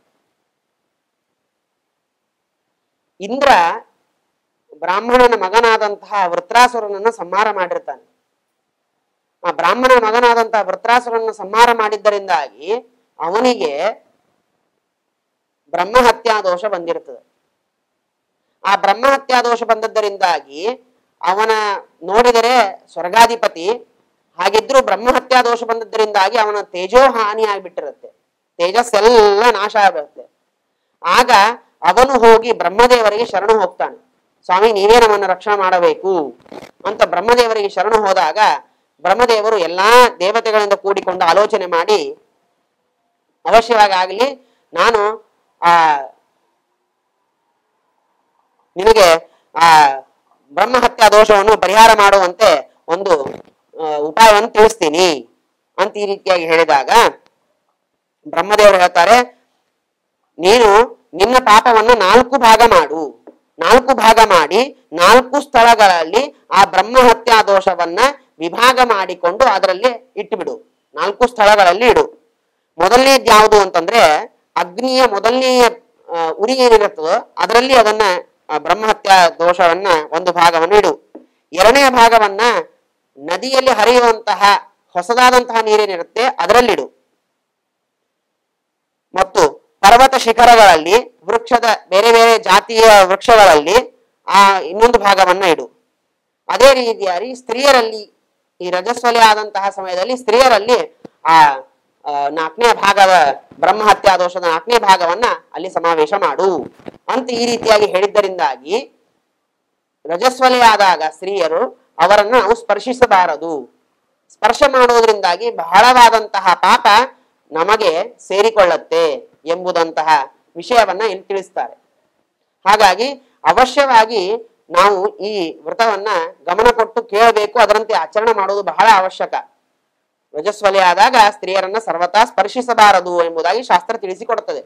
ಇಂದ್ರ ಬ್ರಾಹ್ಮಣನ ಮಗನಾದಂತಹ ವೃತ್ರಾಸುರನನ್ನ ಸಂಹಾರ ಮಾಡಿರ್ತಾನೆ ಆ ಬ್ರಾಹ್ಮಣನ ಮಗನಾದಂತಹ ವೃತ್ರಾಸುರನನ್ನ ಸಂಹಾರ ಮಾಡಿದ್ದರಿಂದಾಗಿ ಅವನಿಗೆ ಬ್ರಹ್ಮಹತ್ಯಾ ದೋಷ ಬಂದಿರ್ತದೆ ಆ ಬ್ರಹ್ಮಹತ್ಯಾ ದೋಷ ಬಂದದ್ದರಿಂದಾಗಿ ಅವನ ನೋಡಿದರೆ ಸ್ವರ್ಗಾಧಿಪತಿ ಹಾಗಿದ್ರು ಬ್ರಹ್ಮಹತ್ಯಾ ದೋಷ ಬಂದದ್ದರಿಂದಾಗಿ ಅವನ ತೇಜೋ ಹಾನಿ ಆಗ್ಬಿಟ್ಟಿರುತ್ತೆ ತೇಜಸ್ಸೆಲ್ಲ ನಾಶ ಆಗುತ್ತೆ ಆಗ ಅವನು ಹೋಗಿ ಬ್ರಹ್ಮದೇವರಿಗೆ ಶರಣು ಹೋಗ್ತಾನೆ ಸ್ವಾಮಿ ನೀವೇ ನಮ್ಮನ್ನು ರಕ್ಷಣೆ ಮಾಡಬೇಕು ಅಂತ ಬ್ರಹ್ಮದೇವರಿಗೆ ಶರಣು ಹೋದಾಗ ಬ್ರಹ್ಮದೇವರು ಎಲ್ಲಾ ದೇವತೆಗಳಿಂದ ಕೂಡಿಕೊಂಡು ಆಲೋಚನೆ ಮಾಡಿ ಅವಶ್ಯವಾಗಿ ಆಗಲಿ ನಾನು ಆ ನಿನಗೆ ಆ ಬ್ರಹ್ಮಹತ್ಯಾ ದೋಷವನ್ನು ಪರಿಹಾರ ಮಾಡುವಂತೆ ಒಂದು ಆ, ಉಪಾಯವನ್ನು ತಿಳಿಸ್ತೀನಿ ಅಂತ ಈ ರೀತಿಯಾಗಿ ಹೇಳಿದಾಗ ಬ್ರಹ್ಮದೇವರು ಹೇಳ್ತಾರೆ ನೀನು ನಿನ್ನ ಪಾಪವನ್ನ ನಾಲ್ಕು ಭಾಗ ಮಾಡು ನಾಲ್ಕು ಭಾಗ ಮಾಡಿ ನಾಲ್ಕು ಸ್ಥಳಗಳಲ್ಲಿ ಆ ಬ್ರಹ್ಮ ಹತ್ಯಾ ದೋಷವನ್ನ ವಿಭಾಗ ಮಾಡಿಕೊಂಡು ಅದರಲ್ಲಿ ಇಟ್ಟುಬಿಡು ನಾಲ್ಕು ಸ್ಥಳಗಳಲ್ಲಿ ಇಡು ಮೊದಲನೇದು ಯಾವುದು ಅಂತಂದ್ರೆ ಅಗ್ನಿಯ ಮೊದಲನೆಯ ಆ, ಉರಿ ಏನಿರುತ್ತದೋ ಅದರಲ್ಲಿ ಅದನ್ನ ಆ, ಬ್ರಹ್ಮಹತ್ಯಾ ದೋಷವನ್ನ ಒಂದು ಭಾಗವನ್ನು ಇಡು ಎರಡನೆಯ ಭಾಗವನ್ನ ನದಿಯಲ್ಲಿ ಹರಿಯುವಂತಹ ಹೊಸದಾದಂತಹ ನೀರೇನಿರುತ್ತೆ ಅದರಲ್ಲಿಡು ಮತ್ತು ಪರ್ವತ ಶಿಖರಗಳಲ್ಲಿ ವೃಕ್ಷದ ಬೇರೆ ಬೇರೆ ಜಾತಿಯ ವೃಕ್ಷಗಳಲ್ಲಿ ಆ ಇನ್ನೊಂದು ಭಾಗವನ್ನ ಇಡು ಅದೇ ರೀತಿಯಾಗಿ ಸ್ತ್ರೀಯರಲ್ಲಿ ಈ ರಜಸ್ವಲೆ ಆದಂತಹ ಸಮಯದಲ್ಲಿ ಸ್ತ್ರೀಯರಲ್ಲಿ ಆ ಆ, ನಾಲ್ಕನೇ ಭಾಗದ ಬ್ರಹ್ಮಹತ್ಯಾ ದೋಷದ ನಾಲ್ಕನೇ ಭಾಗವನ್ನ ಅಲ್ಲಿ ಸಮಾವೇಶ ಮಾಡು ಅಂತ ಈ ರೀತಿಯಾಗಿ ಹೇಳಿದ್ದರಿಂದಾಗಿ ರಜಸ್ವಲೆ ಆದಾಗ ಸ್ತ್ರೀಯರು ಅವರನ್ನ ನಾವು ಸ್ಪರ್ಶಿಸಬಾರದು ಸ್ಪರ್ಶ ಮಾಡೋದ್ರಿಂದಾಗಿ ಬಹಳವಾದಂತಹ ಪಾಪ ನಮಗೆ ಸೇರಿಕೊಳ್ಳುತ್ತೆ ಎಂಬುದಂತಹ ವಿಷಯವನ್ನ ಇಲ್ಲಿ ತಿಳಿಸ್ತಾರೆ ಹಾಗಾಗಿ ಅವಶ್ಯವಾಗಿ ನಾವು ಈ ವ್ರತವನ್ನ ಗಮನ ಕೊಟ್ಟು ಕೇಳಬೇಕು ಅದರಂತೆ ಆಚರಣೆ ಮಾಡುವುದು ಬಹಳ ಅವಶ್ಯಕ ರಜಸ್ವಲೆ ಆದಾಗ ಸ್ತ್ರೀಯರನ್ನ ಸರ್ವತಾ ಸ್ಪರ್ಶಿಸಬಾರದು ಎಂಬುದಾಗಿ ಶಾಸ್ತ್ರ ತಿಳಿಸಿಕೊಡುತ್ತದೆ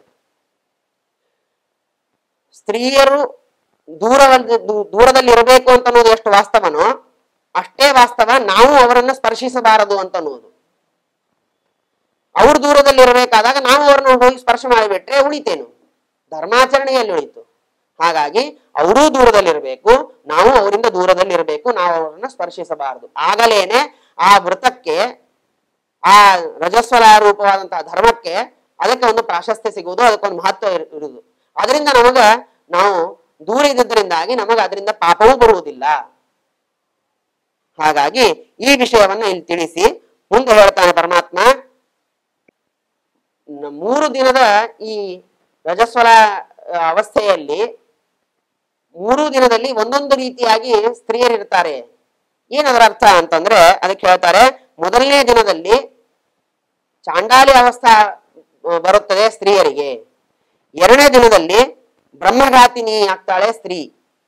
ಸ್ತ್ರೀಯರು ದೂರದಲ್ಲಿ ದೂ- ದೂರದಲ್ಲಿ ಇರಬೇಕು ಅಂತ ಅನ್ನೋದು ಎಷ್ಟು ವಾಸ್ತವನೋ ಅಷ್ಟೇ ವಾಸ್ತವ ನಾವು ಅವರನ್ನ ಸ್ಪರ್ಶಿಸಬಾರದು ಅಂತ ಅನ್ನೋದು ಅವ್ರು ದೂರದಲ್ಲಿ ಇರಬೇಕಾದಾಗ ನಾವು ಅವ್ರನ್ನ ಹೋಗಿ ಸ್ಪರ್ಶ ಮಾಡಿಬಿಟ್ರೆ ಉಳಿತೇನು ಧರ್ಮಾಚರಣೆಯಲ್ಲಿ ಉಳಿತು ಹಾಗಾಗಿ ಅವರೂ ದೂರದಲ್ಲಿರಬೇಕು ನಾವು ಅವರಿಂದ ದೂರದಲ್ಲಿ ಇರಬೇಕು ನಾವು ಅವರನ್ನ ಸ್ಪರ್ಶಿಸಬಾರದು ಆಗಲೇನೆ ಆ ವೃತಕ್ಕೆ ಆ ರಜಸ್ವಲ ರೂಪವಾದಂತಹ ಧರ್ಮಕ್ಕೆ ಅದಕ್ಕೆ ಒಂದು ಪ್ರಾಶಸ್ತ್ಯ ಸಿಗುವುದು ಅದಕ್ಕೊಂದು ಮಹತ್ವ ಇರು- ಇರುವುದು ಅದರಿಂದ ನಮಗ ನಾವು ದೂರ ಇದ್ದದ್ರಿಂದಾಗಿ ನಮಗೆ ಅದರಿಂದ ಪಾಪವೂ ಬರುವುದಿಲ್ಲ ಹಾಗಾಗಿ ಈ ವಿಷಯವನ್ನ ಇಲ್ಲಿ ತಿಳಿಸಿ ಮುಂದೆ ಹೇಳ್ತಾನೆ ಪರಮಾತ್ಮ ನ- ಮೂರು ದಿನದ ಈ ರಜಸ್ವಲ ಆ, ಅವಸ್ಥೆಯಲ್ಲಿ ಮೂರು ದಿನದಲ್ಲಿ ಒಂದೊಂದು ರೀತಿಯಾಗಿ ಸ್ತ್ರೀಯರಿರ್ತಾರೆ ಏನದರ ಅರ್ಥ ಅಂತಂದ್ರೆ ಅದಕ್ಕೆ ಹೇಳ್ತಾರೆ ಮೊದಲನೇ ದಿನದಲ್ಲಿ ಚಾಂಡಾಲಿ ಅವಸ್ಥಾ ಆ, ಬರುತ್ತದೆ ಸ್ತ್ರೀಯರಿಗೆ ಎರಡನೇ ದಿನದಲ್ಲಿ ಬ್ರಹ್ಮಘಾತಿನಿ ಆಗ್ತಾಳೆ ಸ್ತ್ರೀ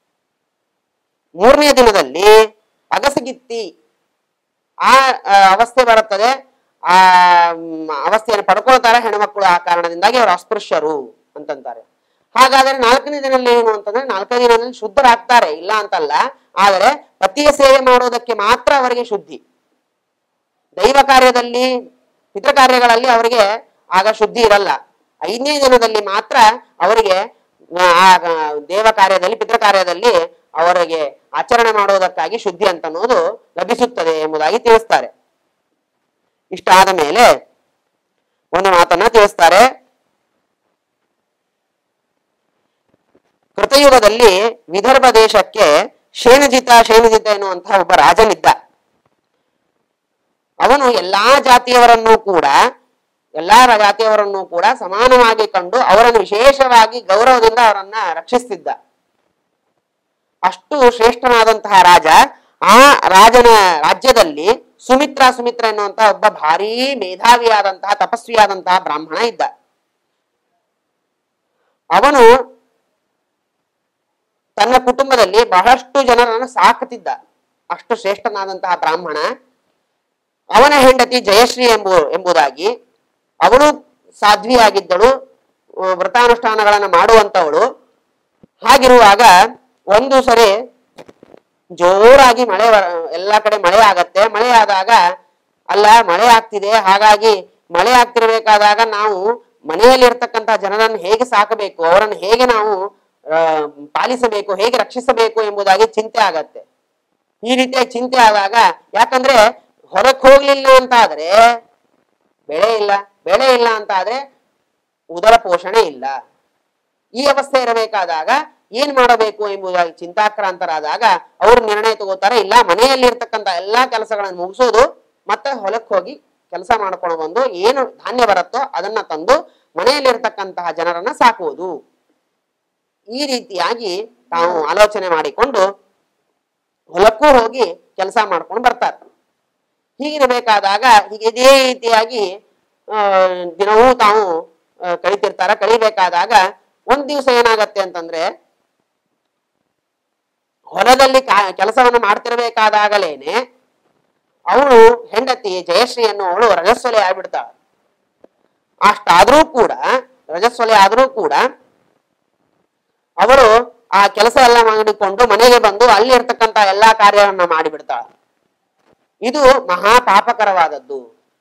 ಮೂರನೇ ದಿನದಲ್ಲಿ ಅಗಸಗಿತ್ತಿ ಆ ಆ, ಅವಸ್ಥೆ ಬರುತ್ತದೆ ಆ ಮ್, ಅವಸ್ಥೆಯನ್ನು ಪಡ್ಕೊಳ್ತಾರೆ ಹೆಣ್ಮಕ್ಳು ಆ ಕಾರಣದಿಂದಾಗಿ ಅವರು ಅಸ್ಪೃಶ್ಯರು ಅಂತಂತಾರೆ ಹಾಗಾದ್ರೆ ನಾಲ್ಕನೇ ದಿನದಲ್ಲಿ ಏನು ಅಂತಂದ್ರೆ ನಾಲ್ಕನೇ ದಿನದಲ್ಲಿ ಶುದ್ಧರಾಗ್ತಾರೆ ಇಲ್ಲ ಅಂತಲ್ಲ ಆದರೆ ಪತಿಯ ಸೇವೆ ಮಾಡೋದಕ್ಕೆ ಮಾತ್ರ ಅವರಿಗೆ ಶುದ್ಧಿ ದೈವ ಕಾರ್ಯದಲ್ಲಿ ಪಿತೃ ಕಾರ್ಯಗಳಲ್ಲಿ ಅವರಿಗೆ ಆಗ ಶುದ್ಧಿ ಇರಲ್ಲ ಐದನೇ ದಿನದಲ್ಲಿ ಮಾತ್ರ ಅವರಿಗೆ ಆ, ಆ ದೇವ ಕಾರ್ಯದಲ್ಲಿ ಪಿತೃ ಕಾರ್ಯದಲ್ಲಿ ಅವರಿಗೆ ಆಚರಣೆ ಮಾಡುವುದಕ್ಕಾಗಿ ಶುದ್ಧಿ ಅಂತ ಅನ್ನೋದು ಲಭಿಸುತ್ತದೆ ಎಂಬುದಾಗಿ ತಿಳಿಸ್ತಾರೆ ಇಷ್ಟಾದ ಮೇಲೆ ಒಂದು ಮಾತನ್ನ ತಿಳಿಸ್ತಾರೆ ಕೃತಯುಗದಲ್ಲಿ ವಿದರ್ಭ ದೇಶಕ್ಕೆ ಶೇನಜಿತ ಶೇನಜಿತ ಎನ್ನುವಂತಹ ಒಬ್ಬ ರಾಜನಿದ್ದ ಅವನು ಎಲ್ಲಾ ಜಾತಿಯವರನ್ನೂ ಕೂಡ ಎಲ್ಲಾ ರ- ಜಾತಿಯವರನ್ನೂ ಕೂಡ ಸಮಾನವಾಗಿ ಕಂಡು ಅವರನ್ನು ವಿಶೇಷವಾಗಿ ಗೌರವದಿಂದ ಅವರನ್ನ ರಕ್ಷಿಸ್ತಿದ್ದ ಅಷ್ಟು ಶ್ರೇಷ್ಠನಾದಂತಹ ರಾಜ ಆ ರಾಜನ ರಾಜ್ಯದಲ್ಲಿ ಸುಮಿತ್ರ ಸುಮಿತ್ರ ಎನ್ನುವಂತಹ ಒಬ್ಬ ಭಾರೀ ಮೇಧಾವಿಯಾದಂತಹ ತಪಸ್ವಿಯಾದಂತಹ ಬ್ರಾಹ್ಮಣ ಇದ್ದ ಅವನು ತನ್ನ ಕುಟುಂಬದಲ್ಲಿ ಬಹಳಷ್ಟು ಜನರನ್ನು ಸಾಕುತ್ತಿದ್ದ ಅಷ್ಟು ಶ್ರೇಷ್ಠನಾದಂತಹ ಬ್ರಾಹ್ಮಣ ಅವನ ಹೆಂಡತಿ ಜಯಶ್ರೀ ಎಂಬು ಎಂಬುದಾಗಿ ಅವಳು ಸಾಧ್ವಿಯಾಗಿದ್ದಳು ಆ, ವ್ರತಾನುಷ್ಠಾನಗಳನ್ನು ಮಾಡುವಂತವಳು ಹಾಗಿರುವಾಗ ಒಂದು ಸರಿ ಜೋರಾಗಿ ಮಳೆ ಬರ- ಎಲ್ಲಾ ಕಡೆ ಮಳೆ ಆಗತ್ತೆ ಮಳೆ ಆದಾಗ ಅಲ್ಲ ಮಳೆ ಆಗ್ತಿದೆ ಹಾಗಾಗಿ ಮಳೆ ಆಗ್ತಿರ್ಬೇಕಾದಾಗ ನಾವು ಮನೆಯಲ್ಲಿ ಇರ್ತಕ್ಕಂತ ಜನರನ್ನು ಹೇಗೆ ಸಾಕಬೇಕು ಅವರನ್ನು ಹೇಗೆ ನಾವು ಆ, ಪಾಲಿಸಬೇಕು ಹೇಗೆ ರಕ್ಷಿಸಬೇಕು ಎಂಬುದಾಗಿ ಚಿಂತೆ ಆಗತ್ತೆ ಈ ರೀತಿಯಾಗಿ ಚಿಂತೆ ಆದಾಗ ಯಾಕಂದ್ರೆ ಹೊರಕ್ ಹೋಗ್ಲಿಲ್ಲ ಅಂತ ಆದ್ರೆ ಬೆಳೆ ಇಲ್ಲ ಬೆಳೆ ಇಲ್ಲ ಅಂತ ಆದ್ರೆ ಉದರ ಪೋಷಣೆ ಇಲ್ಲ ಈ ಅವಸ್ಥೆ ಇರಬೇಕಾದಾಗ ಏನ್ ಮಾಡಬೇಕು ಎಂಬುದಾಗಿ ಚಿಂತಾಕ್ರಾಂತರಾದಾಗ ಅವರು ನಿರ್ಣಯ ತಗೋತಾರೆ ಇಲ್ಲ ಮನೆಯಲ್ಲಿ ಇರ್ತಕ್ಕಂತ ಎಲ್ಲಾ ಕೆಲಸಗಳನ್ನು ಮುಗಿಸೋದು ಮತ್ತೆ ಹೊಲಕ್ಕೆ ಹೋಗಿ ಕೆಲಸ ಮಾಡ್ಕೊಂಡು ಬಂದು ಏನು ಧಾನ್ಯ ಬರುತ್ತೋ ಅದನ್ನ ತಂದು ಮನೆಯಲ್ಲಿರ್ತಕ್ಕಂತಹ ಜನರನ್ನ ಸಾಕುವುದು ಈ ರೀತಿಯಾಗಿ ತಾವು ಆಲೋಚನೆ ಮಾಡಿಕೊಂಡು ಹೊಲಕ್ಕೂ ಹೋಗಿ ಕೆಲಸ ಮಾಡ್ಕೊಂಡು ಬರ್ತಾರೆ ಹೀಗಿರಬೇಕಾದಾಗ ಹೀಗೆ ಇದೇ ರೀತಿಯಾಗಿ ಆ, ದಿನವೂ ತಾವು ಆ, ಕಳಿತಿರ್ತಾರ ಕಳಿಬೇಕಾದಾಗ ಒಂದ್ ದಿವಸ ಏನಾಗತ್ತೆ ಅಂತಂದ್ರೆ ಹೊಲದಲ್ಲಿ ಕಾ ಕೆಲಸವನ್ನು ಮಾಡ್ತಿರ್ಬೇಕಾದಾಗಲೇನೆ ಅವಳು ಹೆಂಡತಿ ಜಯಶ್ರೀಯನ್ನು ಅವಳು ರಜಸ್ವಲೆ ಆಗ್ಬಿಡ್ತಾಳ ಅಷ್ಟಾದ್ರೂ ಕೂಡ ರಜಸ್ವಲೆ ಆದ್ರೂ ಕೂಡ ಅವಳು ಆ ಕೆಲಸ ಎಲ್ಲ ಮಾಡಿಕೊಂಡು ಮನೆಗೆ ಬಂದು ಅಲ್ಲಿ ಇರ್ತಕ್ಕಂತ ಎಲ್ಲಾ ಕಾರ್ಯವನ್ನ ಮಾಡಿಬಿಡ್ತಾಳ ಇದು ಮಹಾ ಪಾಪಕರವಾದದ್ದು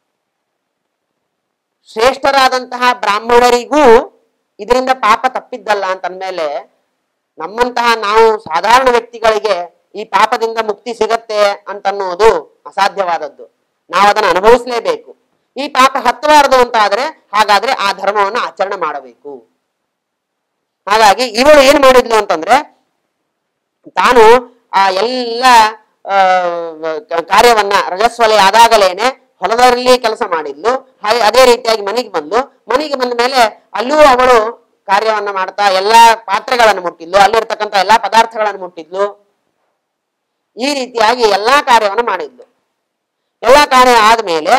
ಶ್ರೇಷ್ಠರಾದಂತಹ ಬ್ರಾಹ್ಮಣರಿಗೂ ಇದರಿಂದ ಪಾಪ ತಪ್ಪಿದ್ದಲ್ಲ ಅಂತಂದ್ಮೇಲೆ ನಮ್ಮಂತಹ ನಾವು ಸಾಧಾರಣ ವ್ಯಕ್ತಿಗಳಿಗೆ ಈ ಪಾಪದಿಂದ ಮುಕ್ತಿ ಸಿಗತ್ತೆ ಅಂತನ್ನೋದು ಅಸಾಧ್ಯವಾದದ್ದು ನಾವು ಅದನ್ನು ಅನುಭವಿಸಲೇಬೇಕು ಈ ಪಾಪ ಹತ್ತಬಾರದು ಅಂತ ಆದ್ರೆ ಹಾಗಾದ್ರೆ ಆ ಧರ್ಮವನ್ನು ಆಚರಣೆ ಮಾಡಬೇಕು ಹಾಗಾಗಿ ಇವಳು ಏನ್ ಮಾಡಿದ್ಲು ಅಂತಂದ್ರೆ ತಾನು ಆ ಎಲ್ಲ ಆ, ಕ- ಕಾರ್ಯವನ್ನ ರಜಸ್ವಲೆ ಆದಾಗಲೇನೆ ಹೊಲದಲ್ಲಿ ಕೆಲಸ ಮಾಡಿದ್ಲು ಹಾಗೆ ಅದೇ ರೀತಿಯಾಗಿ ಮನೆಗೆ ಬಂದ್ಲು ಮನೆಗೆ ಬಂದ ಮೇಲೆ ಅಲ್ಲೂ ಅವಳು ಕಾರ್ಯವನ್ನ ಮಾಡ್ತಾ ಎಲ್ಲಾ ಪಾತ್ರೆಗಳನ್ನು ಮುಟ್ಟಿದ್ಲು ಅಲ್ಲಿರ್ತಕ್ಕಂಥ ಎಲ್ಲಾ ಪದಾರ್ಥಗಳನ್ನು ಮುಟ್ಟಿದ್ಲು ಈ ರೀತಿಯಾಗಿ ಎಲ್ಲಾ ಕಾರ್ಯವನ್ನು ಮಾಡಿದ್ಲು ಎಲ್ಲಾ ಕಾರ್ಯ ಆದ್ಮೇಲೆ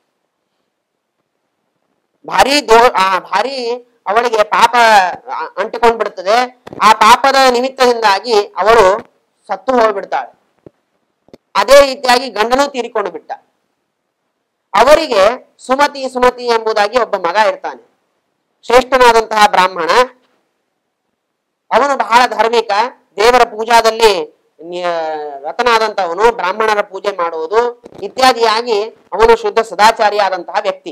ಭಾರಿ ದೋ ಆ ಭಾರಿ ಅವಳಿಗೆ ಪಾಪ ಅ- ಅಂಟಿಕೊಂಡ್ ಬಿಡ್ತದೆ ಆ ಪಾಪದ ನಿಮಿತ್ತದಿಂದಾಗಿ ಅವಳು ಸತ್ತು ಹೋಗ್ಬಿಡ್ತಾಳೆ ಅದೇ ರೀತಿಯಾಗಿ ಗಂಡನೂ ತೀರಿಕೊಂಡು ಬಿಟ್ಟ ಅವರಿಗೆ ಸುಮತಿ ಸುಮತಿ ಎಂಬುದಾಗಿ ಒಬ್ಬ ಮಗ ಇರ್ತಾನೆ ಶ್ರೇಷ್ಠನಾದಂತಹ ಬ್ರಾಹ್ಮಣ ಅವನು ಬಹಳ ಧಾರ್ಮಿಕ ದೇವರ ಪೂಜಾದಲ್ಲಿ ನ್ಯ- ರತನಾದಂತವನು ಬ್ರಾಹ್ಮಣರ ಪೂಜೆ ಮಾಡುವುದು ಇತ್ಯಾದಿಯಾಗಿ ಅವನು ಶುದ್ಧ ಸದಾಚಾರಿಯಾದಂತಹ ವ್ಯಕ್ತಿ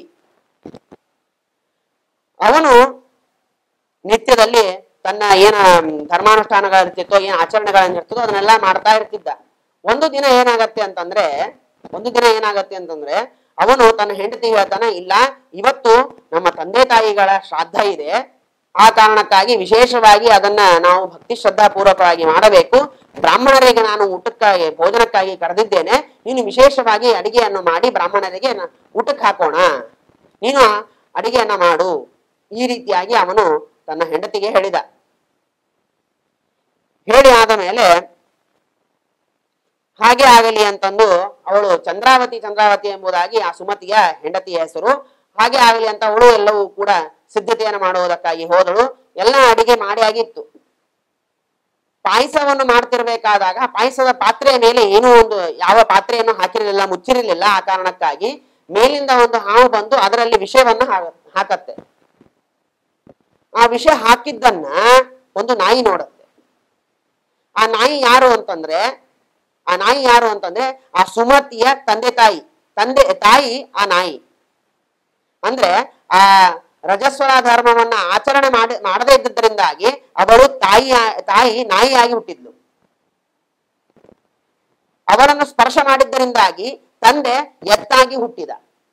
ಅವನು ನಿತ್ಯದಲ್ಲಿ ತನ್ನ ಏನ ಧರ್ಮಾನುಷ್ಠಾನಗಳಿರ್ತಿತ್ತೋ ಏನ್ ಆಚರಣೆಗಳನ್ನಿರ್ತದೋ ಅದನ್ನೆಲ್ಲ ಮಾಡ್ತಾ ಇರ್ತಿದ್ದ ಒಂದು ದಿನ ಏನಾಗತ್ತೆ ಅಂತಂದ್ರೆ ಒಂದು ದಿನ ಏನಾಗತ್ತೆ ಅಂತಂದ್ರೆ ಅವನು ತನ್ನ ಹೆಂಡತಿ ಹೇಳ್ತಾನೆ ಇಲ್ಲ ಇವತ್ತು ನಮ್ಮ ತಂದೆ ತಾಯಿಗಳ ಶ್ರಾದ್ದ ಇದೆ ಆ ಕಾರಣಕ್ಕಾಗಿ ವಿಶೇಷವಾಗಿ ಅದನ್ನ ನಾವು ಭಕ್ತಿ ಶ್ರದ್ಧಾ ಪೂರ್ವಕವಾಗಿ ಮಾಡಬೇಕು ಬ್ರಾಹ್ಮಣರಿಗೆ ನಾನು ಊಟಕ್ಕಾಗಿ ಭೋಜನಕ್ಕಾಗಿ ಕರೆದಿದ್ದೇನೆ ನೀನು ವಿಶೇಷವಾಗಿ ಅಡಿಗೆಯನ್ನು ಮಾಡಿ ಬ್ರಾಹ್ಮಣರಿಗೆ ನ- ಊಟಕ್ಕೆ ಹಾಕೋಣ ನೀನು ಅಡಿಗೆಯನ್ನ ಮಾಡು ಈ ರೀತಿಯಾಗಿ ಅವನು ತನ್ನ ಹೆಂಡತಿಗೆ ಹೇಳಿದ ಹೇಳಿ ಆದ ಮೇಲೆ ಹಾಗೆ ಆಗಲಿ ಅಂತಂದು ಅವಳು ಚಂದ್ರಾವತಿ ಚಂದ್ರಾವತಿ ಎಂಬುದಾಗಿ ಆ ಸುಮತಿಯ ಹೆಂಡತಿಯ ಹೆಸರು ಹಾಗೆ ಆಗಲಿ ಅಂತ ಅವಳು ಎಲ್ಲವೂ ಕೂಡ ಸಿದ್ಧತೆಯನ್ನು ಮಾಡುವುದಕ್ಕಾಗಿ ಹೋದಳು ಎಲ್ಲ ಅಡಿಗೆ ಮಾಡಿ ಆಗಿತ್ತು ಪಾಯಸವನ್ನು ಮಾಡ್ತಿರ್ಬೇಕಾದಾಗ ಪಾಯಸದ ಪಾತ್ರೆಯ ಮೇಲೆ ಏನೋ ಒಂದು ಯಾವ ಪಾತ್ರೆಯನ್ನು ಹಾಕಿರಲಿಲ್ಲ ಮುಚ್ಚಿರಲಿಲ್ಲ ಆ ಕಾರಣಕ್ಕಾಗಿ ಮೇಲಿಂದ ಒಂದು ಹಾವು ಬಂದು ಅದರಲ್ಲಿ ವಿಷಯವನ್ನ ಹಾ- ಹಾಕತ್ತೆ ಆ ವಿಷ ಹಾಕಿದ್ದನ್ನ ಒಂದು ನಾಯಿ ನೋಡುತ್ತೆ ಆ ನಾಯಿ ಯಾರು ಅಂತಂದ್ರೆ ಆ ನಾಯಿ ಯಾರು ಅಂತಂದ್ರೆ ಆ ಸುಮತಿಯ ತಂದೆ ತಾಯಿ ತಂದೆ ತಾಯಿ ಆ ನಾಯಿ ಅಂದ್ರೆ ಆ ರಜಸ್ವರ ಧರ್ಮವನ್ನ ಆಚರಣೆ ಮಾಡಿ ಮಾಡದೇ ಇದ್ದರಿಂದಾಗಿ ಅವಳು ತಾಯಿ ತಾಯಿ ನಾಯಿಯಾಗಿ ಹುಟ್ಟಿದ್ಲು ಅವಳನ್ನು ಸ್ಪರ್ಶ ಮಾಡಿದ್ದರಿಂದಾಗಿ ತಂದೆ ಎತ್ತಾಗಿ ಹುಟ್ಟಿದ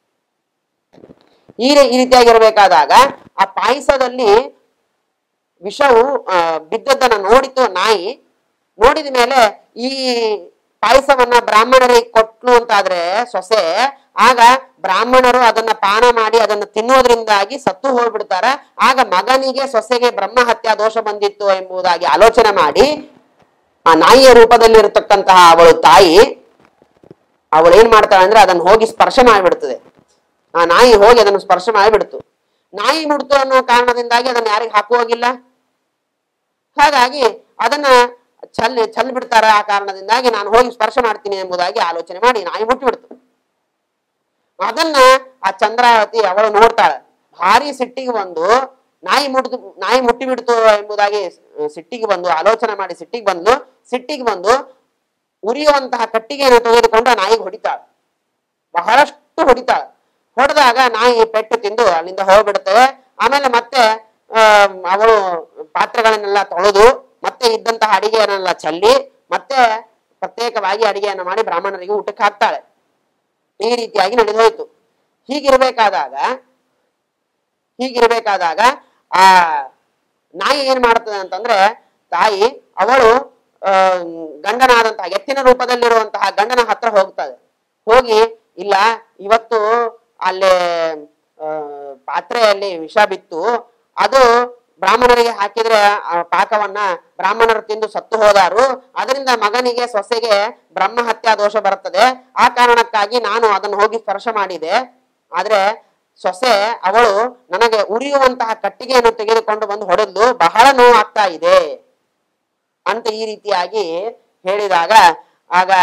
ಈ ರೀ- ಈ ರೀತಿಯಾಗಿರ್ಬೇಕಾದಾಗ ಆ ಪಾಯಸದಲ್ಲಿ ವಿಷವು ಆ, ಬಿದ್ದದ್ದನ್ನ ನೋಡಿತು ನಾಯಿ ನೋಡಿದ ಮೇಲೆ ಈ ಪಾಯಸವನ್ನ ಬ್ರಾಹ್ಮಣರಿಗೆ ಕೊಟ್ಲು ಅಂತಾದ್ರೆ ಸೊಸೆ ಆಗ ಬ್ರಾಹ್ಮಣರು ಅದನ್ನ ಪಾನ ಮಾಡಿ ಅದನ್ನ ತಿನ್ನೋದ್ರಿಂದಾಗಿ ಸತ್ತು ಹೋಗ್ಬಿಡ್ತಾರ ಆಗ ಮಗನಿಗೆ ಸೊಸೆಗೆ ಬ್ರಹ್ಮ ಹತ್ಯಾ ದೋಷ ಬಂದಿತ್ತು ಎಂಬುದಾಗಿ ಆಲೋಚನೆ ಮಾಡಿ ಆ ನಾಯಿಯ ರೂಪದಲ್ಲಿ ಇರತಕ್ಕಂತಹ ಅವಳು ತಾಯಿ ಅವಳು ಏನ್ ಮಾಡ್ತಾಳೆ ಅಂದ್ರೆ ಅದನ್ನ ಹೋಗಿ ಸ್ಪರ್ಶ ಮಾಡಿಬಿಡ್ತದೆ ಆ ನಾಯಿ ಹೋಗಿ ಅದನ್ನು ಸ್ಪರ್ಶ ಮಾಡಿಬಿಡ್ತು ನಾಯಿ ಮುಡ್ತು ಅನ್ನೋ ಕಾರಣದಿಂದಾಗಿ ಅದನ್ನ ಯಾರಿಗೆ ಹಾಕುವಾಗಿಲ್ಲ ಹಾಗಾಗಿ ಅದನ್ನ ಚಲ್ ಚಲ್ ಬಿಡ್ತಾರ ಆ ಕಾರಣದಿಂದಾಗಿ ನಾನು ಹೋಗಿ ಸ್ಪರ್ಶ ಮಾಡ್ತೀನಿ ಎಂಬುದಾಗಿ ಆಲೋಚನೆ ಮಾಡಿ ನಾಯಿ ಮುಟ್ಟಿ ಬಿಡ್ತು ಅದನ್ನ ಆ ಚಂದ್ರಾವತಿ ಅವಳು ನೋಡ್ತಾಳೆ ಭಾರಿ ಸಿಟ್ಟಿಗೆ ಬಂದು ನಾಯಿ ಮುಟ್ದು ನಾಯಿ ಮುಟ್ಟಿ ಬಿಡ್ತು ಎಂಬುದಾಗಿ ಸಿಟ್ಟಿಗೆ ಬಂದು ಆಲೋಚನೆ ಮಾಡಿ ಸಿಟ್ಟಿಗೆ ಬಂದು ಸಿಟ್ಟಿಗೆ ಬಂದು ಉರಿಯುವಂತಹ ಕಟ್ಟಿಗೆಯನ್ನು ತೆಗೆದುಕೊಂಡು ಆ ನಾಯಿಗೆ ಹೊಡಿತಾಳೆ ಬಹಳಷ್ಟು ಹೊಡಿತಾಳೆ ಹೊಡೆದಾಗ ನಾಯಿ ಪೆಟ್ಟು ತಿಂದು ಅಲ್ಲಿಂದ ಹೋಗ್ಬಿಡುತ್ತವೆ ಆಮೇಲೆ ಮತ್ತೆ ಆಮ್, ಅವಳು ಪಾತ್ರೆಗಳನ್ನೆಲ್ಲ ತೊಳೆದು ಮತ್ತೆ ಇದ್ದಂತಹ ಅಡಿಗೆಯನ್ನೆಲ್ಲ ಚಲ್ಲಿ ಮತ್ತೆ ಪ್ರತ್ಯೇಕವಾಗಿ ಅಡಿಗೆಯನ್ನು ಮಾಡಿ ಬ್ರಾಹ್ಮಣರಿಗೆ ಊಟಕ್ಕೆ ಹಾಕ್ತಾಳೆ ಈ ರೀತಿಯಾಗಿ ನಡೆದು ಹೋಯ್ತು ಹೀಗಿರ್ಬೇಕಾದಾಗ ಹೀಗಿರ್ಬೇಕಾದಾಗ ಆ ನಾಯಿ ಏನ್ ಮಾಡ್ತದೆ ಅಂತಂದ್ರೆ ತಾಯಿ ಅವಳು ಆ, ಗಂಡನಾದಂತಹ ಎತ್ತಿನ ರೂಪದಲ್ಲಿರುವಂತಹ ಗಂಡನ ಹತ್ರ ಹೋಗ್ತದೆ ಹೋಗಿ ಇಲ್ಲ ಇವತ್ತು ಅಲ್ಲಿ ಆ, ಪಾತ್ರೆಯಲ್ಲಿ ವಿಷ ಬಿತ್ತು ಅದು ಬ್ರಾಹ್ಮಣರಿಗೆ ಹಾಕಿದ್ರೆ ಆ ಪಾಕವನ್ನ ಬ್ರಾಹ್ಮಣರು ತಿಂದು ಸತ್ತು ಹೋದಾರು ಅದರಿಂದ ಮಗನಿಗೆ ಸೊಸೆಗೆ ಬ್ರಹ್ಮ ಹತ್ಯಾ ದೋಷ ಬರುತ್ತದೆ ಆ ಕಾರಣಕ್ಕಾಗಿ ನಾನು ಅದನ್ನು ಹೋಗಿ ಸ್ಪರ್ಶ ಮಾಡಿದೆ ಆದ್ರೆ ಸೊಸೆ ಅವಳು ನನಗೆ ಉರಿಯುವಂತಹ ಕಟ್ಟಿಗೆಯನ್ನು ತೆಗೆದುಕೊಂಡು ಬಂದು ಹೊಡೆದ್ಲು ಬಹಳ ನೋವು ಆಗ್ತಾ ಇದೆ ಅಂತ ಈ ರೀತಿಯಾಗಿ ಹೇಳಿದಾಗ ಆಗ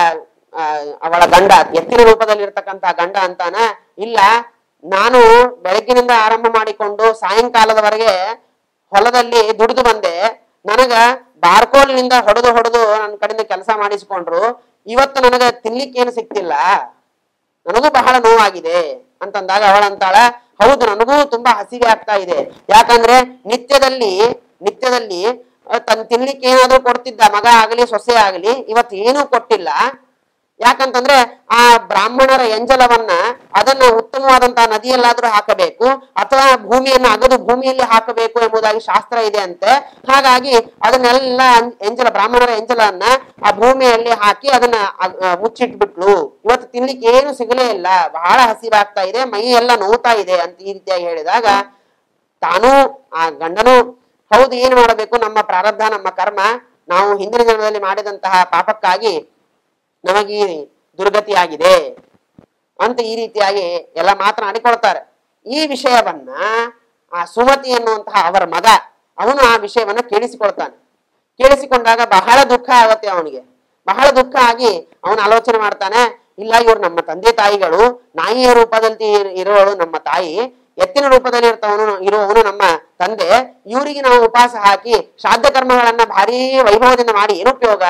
ಆ, ಅವಳ ಗಂಡ ಎತ್ತಿನ ರೂಪದಲ್ಲಿ ಇರ್ತಕ್ಕಂತ ಗಂಡ ಅಂತಾನ ಇಲ್ಲ ನಾನು ಬೆಳಗ್ಗಿನಿಂದ ಆರಂಭ ಮಾಡಿಕೊಂಡು ಸಾಯಂಕಾಲದವರೆಗೆ ಹೊಲದಲ್ಲಿ ದುಡಿದು ಬಂದೆ ನನಗ ಬಾರ್ಕೋಲ್ನಿಂದ ಹೊಡೆದು ಹೊಡೆದು ನನ್ನ ಕಡೆಯಿಂದ ಕೆಲಸ ಮಾಡಿಸ್ಕೊಂಡ್ರು ಇವತ್ತು ನನಗ ತಿನ್ಲಿಕ್ಕೇನು ಸಿಕ್ತಿಲ್ಲ ನನಗೂ ಬಹಳ ನೋವಾಗಿದೆ ಅಂತಂದಾಗ ಅವಳಂತಾಳ ಹೌದು ನನಗೂ ತುಂಬಾ ಹಸಿವೆ ಆಗ್ತಾ ಇದೆ ಯಾಕಂದ್ರೆ ನಿತ್ಯದಲ್ಲಿ ನಿತ್ಯದಲ್ಲಿ ಆ, ತನ್ ತಿನ್ಲಿಕ್ಕೆ ಏನಾದ್ರೂ ಕೊಡ್ತಿದ್ದ ಮಗ ಆಗಲಿ ಸೊಸೆ ಆಗಲಿ ಇವತ್ತು ಏನೂ ಕೊಟ್ಟಿಲ್ಲ ಯಾಕಂತಂದ್ರೆ ಆ ಬ್ರಾಹ್ಮಣರ ಎಂಜಲವನ್ನ ಅದನ್ನ ಉತ್ತಮವಾದಂತಹ ನದಿಯಲ್ಲಾದ್ರೂ ಹಾಕಬೇಕು ಅಥವಾ ಭೂಮಿಯನ್ನು ಅಗದು ಭೂಮಿಯಲ್ಲಿ ಹಾಕಬೇಕು ಎಂಬುದಾಗಿ ಶಾಸ್ತ್ರ ಇದೆ ಅಂತೆ ಹಾಗಾಗಿ ಅದನ್ನೆಲ್ಲ ಅಂ- ಎಂಜಲ ಬ್ರಾಹ್ಮಣರ ಎಂಜಲನ್ನ ಆ ಭೂಮಿಯಲ್ಲಿ ಹಾಕಿ ಅದನ್ನ ಅ- ಅ, ಮುಚ್ಚಿಟ್ಬಿಟ್ಲು ಇವತ್ತು ತಿನ್ಲಿಕ್ಕೆ ಏನು ಸಿಗಲೇ ಇಲ್ಲ ಬಹಳ ಹಸಿವಾಗ್ತಾ ಇದೆ ಮೈ ಎಲ್ಲ ನೋವ್ತಾ ಇದೆ ಅಂತ ಈ ರೀತಿಯಾಗಿ ಹೇಳಿದಾಗ ತಾನೂ ಆ ಗಂಡನು ಹೌದು ಏನು ಮಾಡಬೇಕು ನಮ್ಮ ಪ್ರಾರಬ್ಧ ನಮ್ಮ ಕರ್ಮ ನಾವು ಹಿಂದಿನ ಜನ್ಮದಲ್ಲಿ ಮಾಡಿದಂತಹ ಪಾಪಕ್ಕಾಗಿ ನಮಗೆ ಈ ದುರ್ಗತಿಯಾಗಿದೆ ಅಂತ ಈ ರೀತಿಯಾಗಿ ಎಲ್ಲ ಮಾತನಾಡಿಕೊಳ್ತಾರೆ ಈ ವಿಷಯವನ್ನ ಆ ಸುಮತಿ ಎನ್ನುವಂತಹ ಅವರ ಮಗ ಅವನು ಆ ವಿಷಯವನ್ನ ಕೇಳಿಸಿಕೊಳ್ತಾನೆ ಕೇಳಿಸಿಕೊಂಡಾಗ ಬಹಳ ದುಃಖ ಆಗತ್ತೆ ಅವನಿಗೆ ಬಹಳ ದುಃಖ ಆಗಿ ಅವನು ಆಲೋಚನೆ ಮಾಡ್ತಾನೆ ಇಲ್ಲ ಇವ್ರು ನಮ್ಮ ತಂದೆ ತಾಯಿಗಳು ನಾಯಿಯ ರೂಪದಲ್ಲಿ ಇರ್- ಇರುವವಳು ನಮ್ಮ ತಾಯಿ ಎತ್ತಿನ ರೂಪದಲ್ಲಿ ಇರ್ತವನು ಇರುವವನು ನಮ್ಮ ತಂದೆ ಇವರಿಗೆ ನಾವು ಉಪವಾಸ ಹಾಕಿ ಶ್ರಾದ್ದ ಕರ್ಮಗಳನ್ನ ಭಾರಿ ವೈಭವದಿಂದ ಮಾಡಿ ಏನು ಉಪಯೋಗ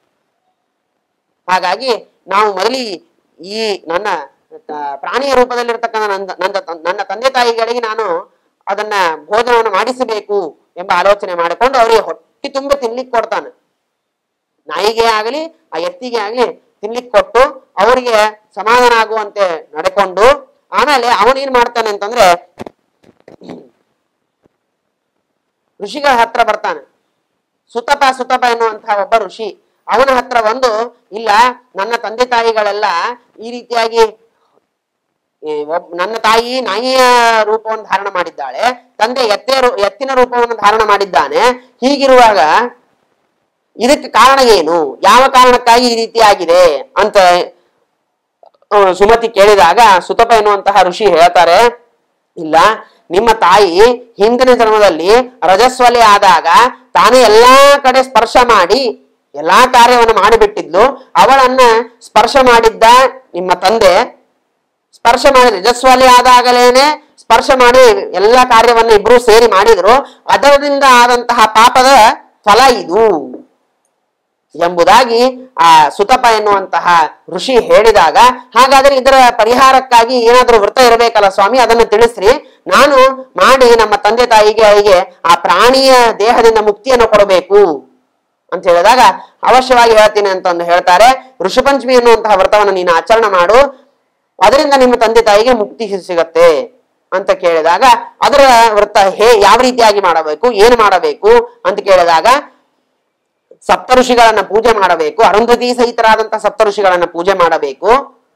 ಹಾಗಾಗಿ ನಾವು ಮೊದಲಿ ಈ ನನ್ನ ತ- ಪ್ರಾಣಿಯ ರೂಪದಲ್ಲಿರ್ತಕ್ಕಂಥ ನನ್ನ ನನ್ನ ತ- ನನ್ನ ತಂದೆ ತಾಯಿಗಳಿಗೆ ನಾನು ಅದನ್ನ ಭೋಜನವನ್ನು ಮಾಡಿಸಬೇಕು ಎಂಬ ಆಲೋಚನೆ ಮಾಡಿಕೊಂಡು ಅವರಿಗೆ ಹೊಟ್ಟೆ ತುಂಬ ತಿನ್ಲಿಕ್ಕೆ ಕೊಡ್ತಾನೆ ನಾಯಿಗೆ ಆಗಲಿ ಆ ಎತ್ತಿಗೆ ಆಗಲಿ ತಿನ್ಲಿಕ್ಕೆ ಕೊಟ್ಟು ಅವರಿಗೆ ಸಮಾಧಾನ ಆಗುವಂತೆ ನಡೆಕೊಂಡು ಆಮೇಲೆ ಅವನೇನ್ ಮಾಡ್ತಾನೆ ಅಂತಂದ್ರೆ ಋಷಿಗಳ ಹತ್ರ ಬರ್ತಾನೆ ಸುತಪ ಸುತಪ ಎನ್ನುವಂತಹ ಒಬ್ಬ ಋಷಿ ಅವನ ಹತ್ರ ಬಂದು ಇಲ್ಲ ನನ್ನ ತಂದೆ ತಾಯಿಗಳೆಲ್ಲ ಈ ರೀತಿಯಾಗಿ ಈ ಒಬ್- ನನ್ನ ತಾಯಿ ನಾಯಿಯ ರೂಪವನ್ನು ಧಾರಣ ಮಾಡಿದ್ದಾಳೆ ತಂದೆ ಎತ್ತೆ ರೂ- ಎತ್ತಿನ ರೂಪವನ್ನು ಧಾರಣ ಮಾಡಿದ್ದಾನೆ ಹೀಗಿರುವಾಗ ಇದಕ್ಕೆ ಕಾರಣ ಏನು ಯಾವ ಕಾರಣಕ್ಕಾಗಿ ಈ ರೀತಿ ಆಗಿದೆ ಅಂತ ಆ, ಸುಮತಿ ಕೇಳಿದಾಗ ಸುತಪ ಎನ್ನುವಂತಹ ಋಷಿ ಹೇಳ್ತಾರೆ ಇಲ್ಲ ನಿಮ್ಮ ತಾಯಿ ಹಿಂದಿನ ಜನ್ಮದಲ್ಲಿ ರಜಸ್ವಲಿ ಆದಾಗ ತಾನು ಎಲ್ಲಾ ಕಡೆ ಸ್ಪರ್ಶ ಮಾಡಿ ಎಲ್ಲಾ ಕಾರ್ಯವನ್ನು ಮಾಡಿಬಿಟ್ಟಿದ್ಲು ಅವಳನ್ನ ಸ್ಪರ್ಶ ಮಾಡಿದ್ದ ನಿಮ್ಮ ತಂದೆ ಸ್ಪರ್ಶ ಮಾಡಿ ರಜಸ್ವಾಲಿ ಆದಾಗಲೇನೆ ಸ್ಪರ್ಶ ಮಾಡಿ ಎಲ್ಲ ಕಾರ್ಯವನ್ನ ಇಬ್ರು ಸೇರಿ ಮಾಡಿದ್ರು ಅದರಿಂದ ಆದಂತಹ ಪಾಪದ ಫಲ ಇದು ಎಂಬುದಾಗಿ ಆ ಸುತಪ ಎನ್ನುವಂತಹ ಋಷಿ ಹೇಳಿದಾಗ ಹಾಗಾದ್ರೆ ಇದರ ಪರಿಹಾರಕ್ಕಾಗಿ ಏನಾದ್ರೂ ವೃತ್ತ ಇರಬೇಕಲ್ಲ ಸ್ವಾಮಿ ಅದನ್ನು ತಿಳಿಸ್ರಿ ನಾನು ಮಾಡಿ ನಮ್ಮ ತಂದೆ ತಾಯಿಗೆ ಅವರಿಗೆ ಆ ಪ್ರಾಣಿಯ ದೇಹದಿಂದ ಮುಕ್ತಿಯನ್ನು ಕೊಡಬೇಕು ಅಂತ ಹೇಳಿದಾಗ ಅವಶ್ಯವಾಗಿ ಹೇಳ್ತೀನಿ ಅಂತ ಒಂದು ಹೇಳ್ತಾರೆ ಋಷಪಂಚಮಿ ಎನ್ನುವಂತಹ ವ್ರತವನ್ನು ನೀನು ಆಚರಣೆ ಮಾಡು ಅದರಿಂದ ನಿಮ್ಮ ತಂದೆ ತಾಯಿಗೆ ಮುಕ್ತಿ ಸಿಗತ್ತೆ ಅಂತ ಕೇಳಿದಾಗ ಅದರ ವೃತ್ತ ಹೇ ಯಾವ ರೀತಿಯಾಗಿ ಮಾಡಬೇಕು ಏನು ಮಾಡಬೇಕು ಅಂತ ಕೇಳಿದಾಗ ಸಪ್ತಋಷಿಗಳನ್ನ ಪೂಜೆ ಮಾಡಬೇಕು ಅರುಂಧತಿ ಸಹಿತರಾದಂತಹ ಸಪ್ತಋಷಿಗಳನ್ನ ಪೂಜೆ ಮಾಡಬೇಕು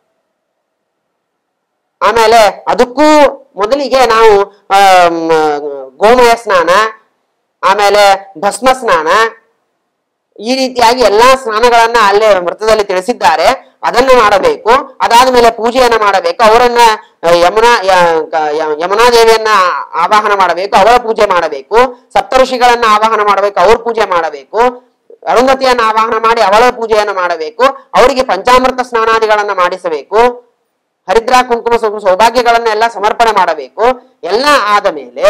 ಆಮೇಲೆ ಅದಕ್ಕೂ ಮೊದಲಿಗೆ ನಾವು ಆಮ್, ಗೋಮಯ ಸ್ನಾನ ಆಮೇಲೆ ಭಸ್ಮ ಸ್ನಾನ ಈ ರೀತಿಯಾಗಿ ಎಲ್ಲಾ ಸ್ನಾನಗಳನ್ನ ಅಲ್ಲೇ ವೃತ್ತದಲ್ಲಿ ತಿಳಿಸಿದ್ದಾರೆ ಅದನ್ನು ಮಾಡಬೇಕು ಅದಾದ ಮೇಲೆ ಪೂಜೆಯನ್ನ ಮಾಡಬೇಕು ಅವರನ್ನ ಆ, ಯಮುನಾ ಯ- ಕ- ಯ- ಯಮುನಾ ದೇವಿಯನ್ನ ಆವಾಹನ ಮಾಡಬೇಕು ಅವರ ಪೂಜೆ ಮಾಡಬೇಕು ಸಪ್ತಋಷಿಗಳನ್ನ ಆವಾಹನ ಮಾಡಬೇಕು ಅವ್ರ ಪೂಜೆ ಮಾಡಬೇಕು ಅರುಂಧತಿಯನ್ನ ಆವಾಹನ ಮಾಡಿ ಅವಳ ಪೂಜೆಯನ್ನ ಮಾಡಬೇಕು ಅವರಿಗೆ ಪಂಚಾಮೃತ ಸ್ನಾನಾದಿಗಳನ್ನ ಮಾಡಿಸಬೇಕು ಹರಿದ್ರ ಕುಂಕುಮ ಸೌ- ಸೌಭಾಗ್ಯಗಳನ್ನ ಎಲ್ಲ ಸಮರ್ಪಣೆ ಮಾಡಬೇಕು ಎಲ್ಲ ಆದ ಮೇಲೆ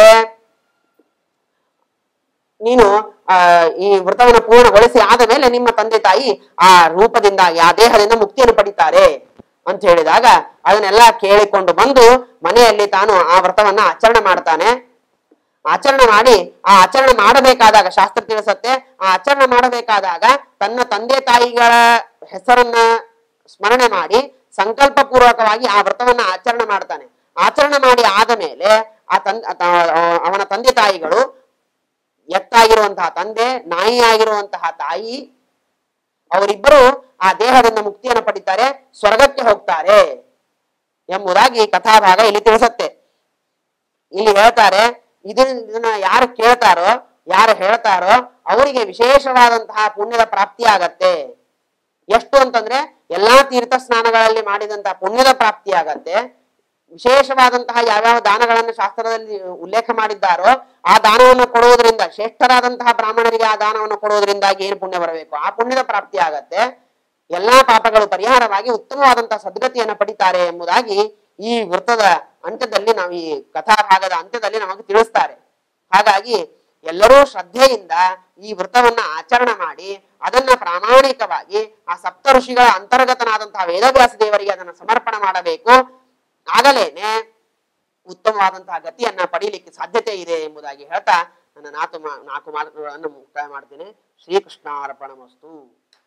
ನೀನು ಆ ಈ ವ್ರತವನ್ನು ಪೂರ್ಣಗೊಳಿಸಿ ಆದ ಮೇಲೆ ನಿಮ್ಮ ತಂದೆ ತಾಯಿ ಆ ರೂಪದಿಂದಾಗಿ ಆ ದೇಹದಿಂದ ಮುಕ್ತಿಯನ್ನು ಪಡಿತಾರೆ ಅಂತ ಹೇಳಿದಾಗ ಅದನ್ನೆಲ್ಲ ಕೇಳಿಕೊಂಡು ಬಂದು ಮನೆಯಲ್ಲಿ ತಾನು ಆ ವ್ರತವನ್ನ ಆಚರಣೆ ಮಾಡ್ತಾನೆ ಆಚರಣೆ ಮಾಡಿ ಆ ಆಚರಣೆ ಮಾಡಬೇಕಾದಾಗ ಶಾಸ್ತ್ರ ತಿಳಿಸತ್ತೆ ಆ ಆಚರಣೆ ಮಾಡಬೇಕಾದಾಗ ತನ್ನ ತಂದೆ ತಾಯಿಗಳ ಹೆಸರನ್ನ ಸ್ಮರಣೆ ಮಾಡಿ ಸಂಕಲ್ಪ ಪೂರ್ವಕವಾಗಿ ಆ ವ್ರತವನ್ನ ಆಚರಣೆ ಮಾಡ್ತಾನೆ ಆಚರಣೆ ಮಾಡಿ ಆದ ಮೇಲೆ ಆ ತನ್ ತ- ಅವನ ತಂದೆ ತಾಯಿಗಳು ಎತ್ತಾಗಿರುವಂತಹ ತಂದೆ ನಾಯಿ ಆಗಿರುವಂತಹ ತಾಯಿ ಅವರಿಬ್ಬರು ಆ ದೇಹದಿಂದ ಮುಕ್ತಿಯನ್ನು ಪಡಿತಾರೆ ಸ್ವರ್ಗಕ್ಕೆ ಹೋಗ್ತಾರೆ ಎಂಬುದಾಗಿ ಕಥಾಭಾಗ ಇಲ್ಲಿ ತಿಳಿಸತ್ತೆ ಇಲ್ಲಿ ಹೇಳ್ತಾರೆ ಇದನ್ನ ಇದನ್ನ ಯಾರು ಕೇಳ್ತಾರೋ ಯಾರು ಹೇಳ್ತಾರೋ ಅವರಿಗೆ ವಿಶೇಷವಾದಂತಹ ಪುಣ್ಯದ ಪ್ರಾಪ್ತಿ ಆಗತ್ತೆ ಎಷ್ಟು ಅಂತಂದ್ರೆ ಎಲ್ಲಾ ತೀರ್ಥ ಸ್ನಾನಗಳಲ್ಲಿ ಮಾಡಿದಂತಹ ಪುಣ್ಯದ ಪ್ರಾಪ್ತಿ ಆಗತ್ತೆ ವಿಶೇಷವಾದಂತಹ ಯಾವ್ಯಾವ ದಾನಗಳನ್ನು ಶಾಸ್ತ್ರದಲ್ಲಿ ಉಲ್ಲೇಖ ಮಾಡಿದ್ದಾರೋ ಆ ದಾನವನ್ನು ಕೊಡುವುದರಿಂದ ಶ್ರೇಷ್ಠರಾದಂತಹ ಬ್ರಾಹ್ಮಣರಿಗೆ ಆ ದಾನವನ್ನು ಕೊಡುವುದರಿಂದಾಗಿ ಏನು ಪುಣ್ಯ ಬರಬೇಕು ಆ ಪುಣ್ಯದ ಪ್ರಾಪ್ತಿ ಆಗತ್ತೆ ಎಲ್ಲಾ ಪಾಪಗಳು ಪರಿಹಾರವಾಗಿ ಉತ್ತಮವಾದಂತಹ ಸದ್ಗತಿಯನ್ನು ಪಡಿತಾರೆ ಎಂಬುದಾಗಿ ಈ ವೃತ್ತದ ಅಂತ್ಯದಲ್ಲಿ ನಾವು ಈ ಕಥಾಭಾಗದ ಅಂತ್ಯದಲ್ಲಿ ನಮಗೆ ತಿಳಿಸ್ತಾರೆ ಹಾಗಾಗಿ ಎಲ್ಲರೂ ಶ್ರದ್ಧೆಯಿಂದ ಈ ವೃತ್ತವನ್ನ ಆಚರಣೆ ಮಾಡಿ ಅದನ್ನ ಪ್ರಾಮಾಣಿಕವಾಗಿ ಆ ಸಪ್ತ ಋಷಿಗಳ ಅಂತರ್ಗತನಾದಂತಹ ವೇದವ್ಯಾಸ ದೇವರಿಗೆ ಅದನ್ನು ಸಮರ್ಪಣೆ ಮಾಡಬೇಕು ಆಗಲೇನೆ ಉತ್ತಮವಾದಂತಹ ಗತಿಯನ್ನ ಪಡೀಲಿಕ್ಕೆ ಸಾಧ್ಯತೆ ಇದೆ ಎಂಬುದಾಗಿ ಹೇಳ್ತಾ ನನ್ನ ನಾಲ್ಕು ಮಾ- ನಾಲ್ಕು ಮಾತುಗಳನ್ನು ಮುಕ್ತಾಯ ಮಾಡ್ತೇನೆ ಶ್ರೀಕೃಷ್ಣಾರ್ಪಣ ಮಸ್ತು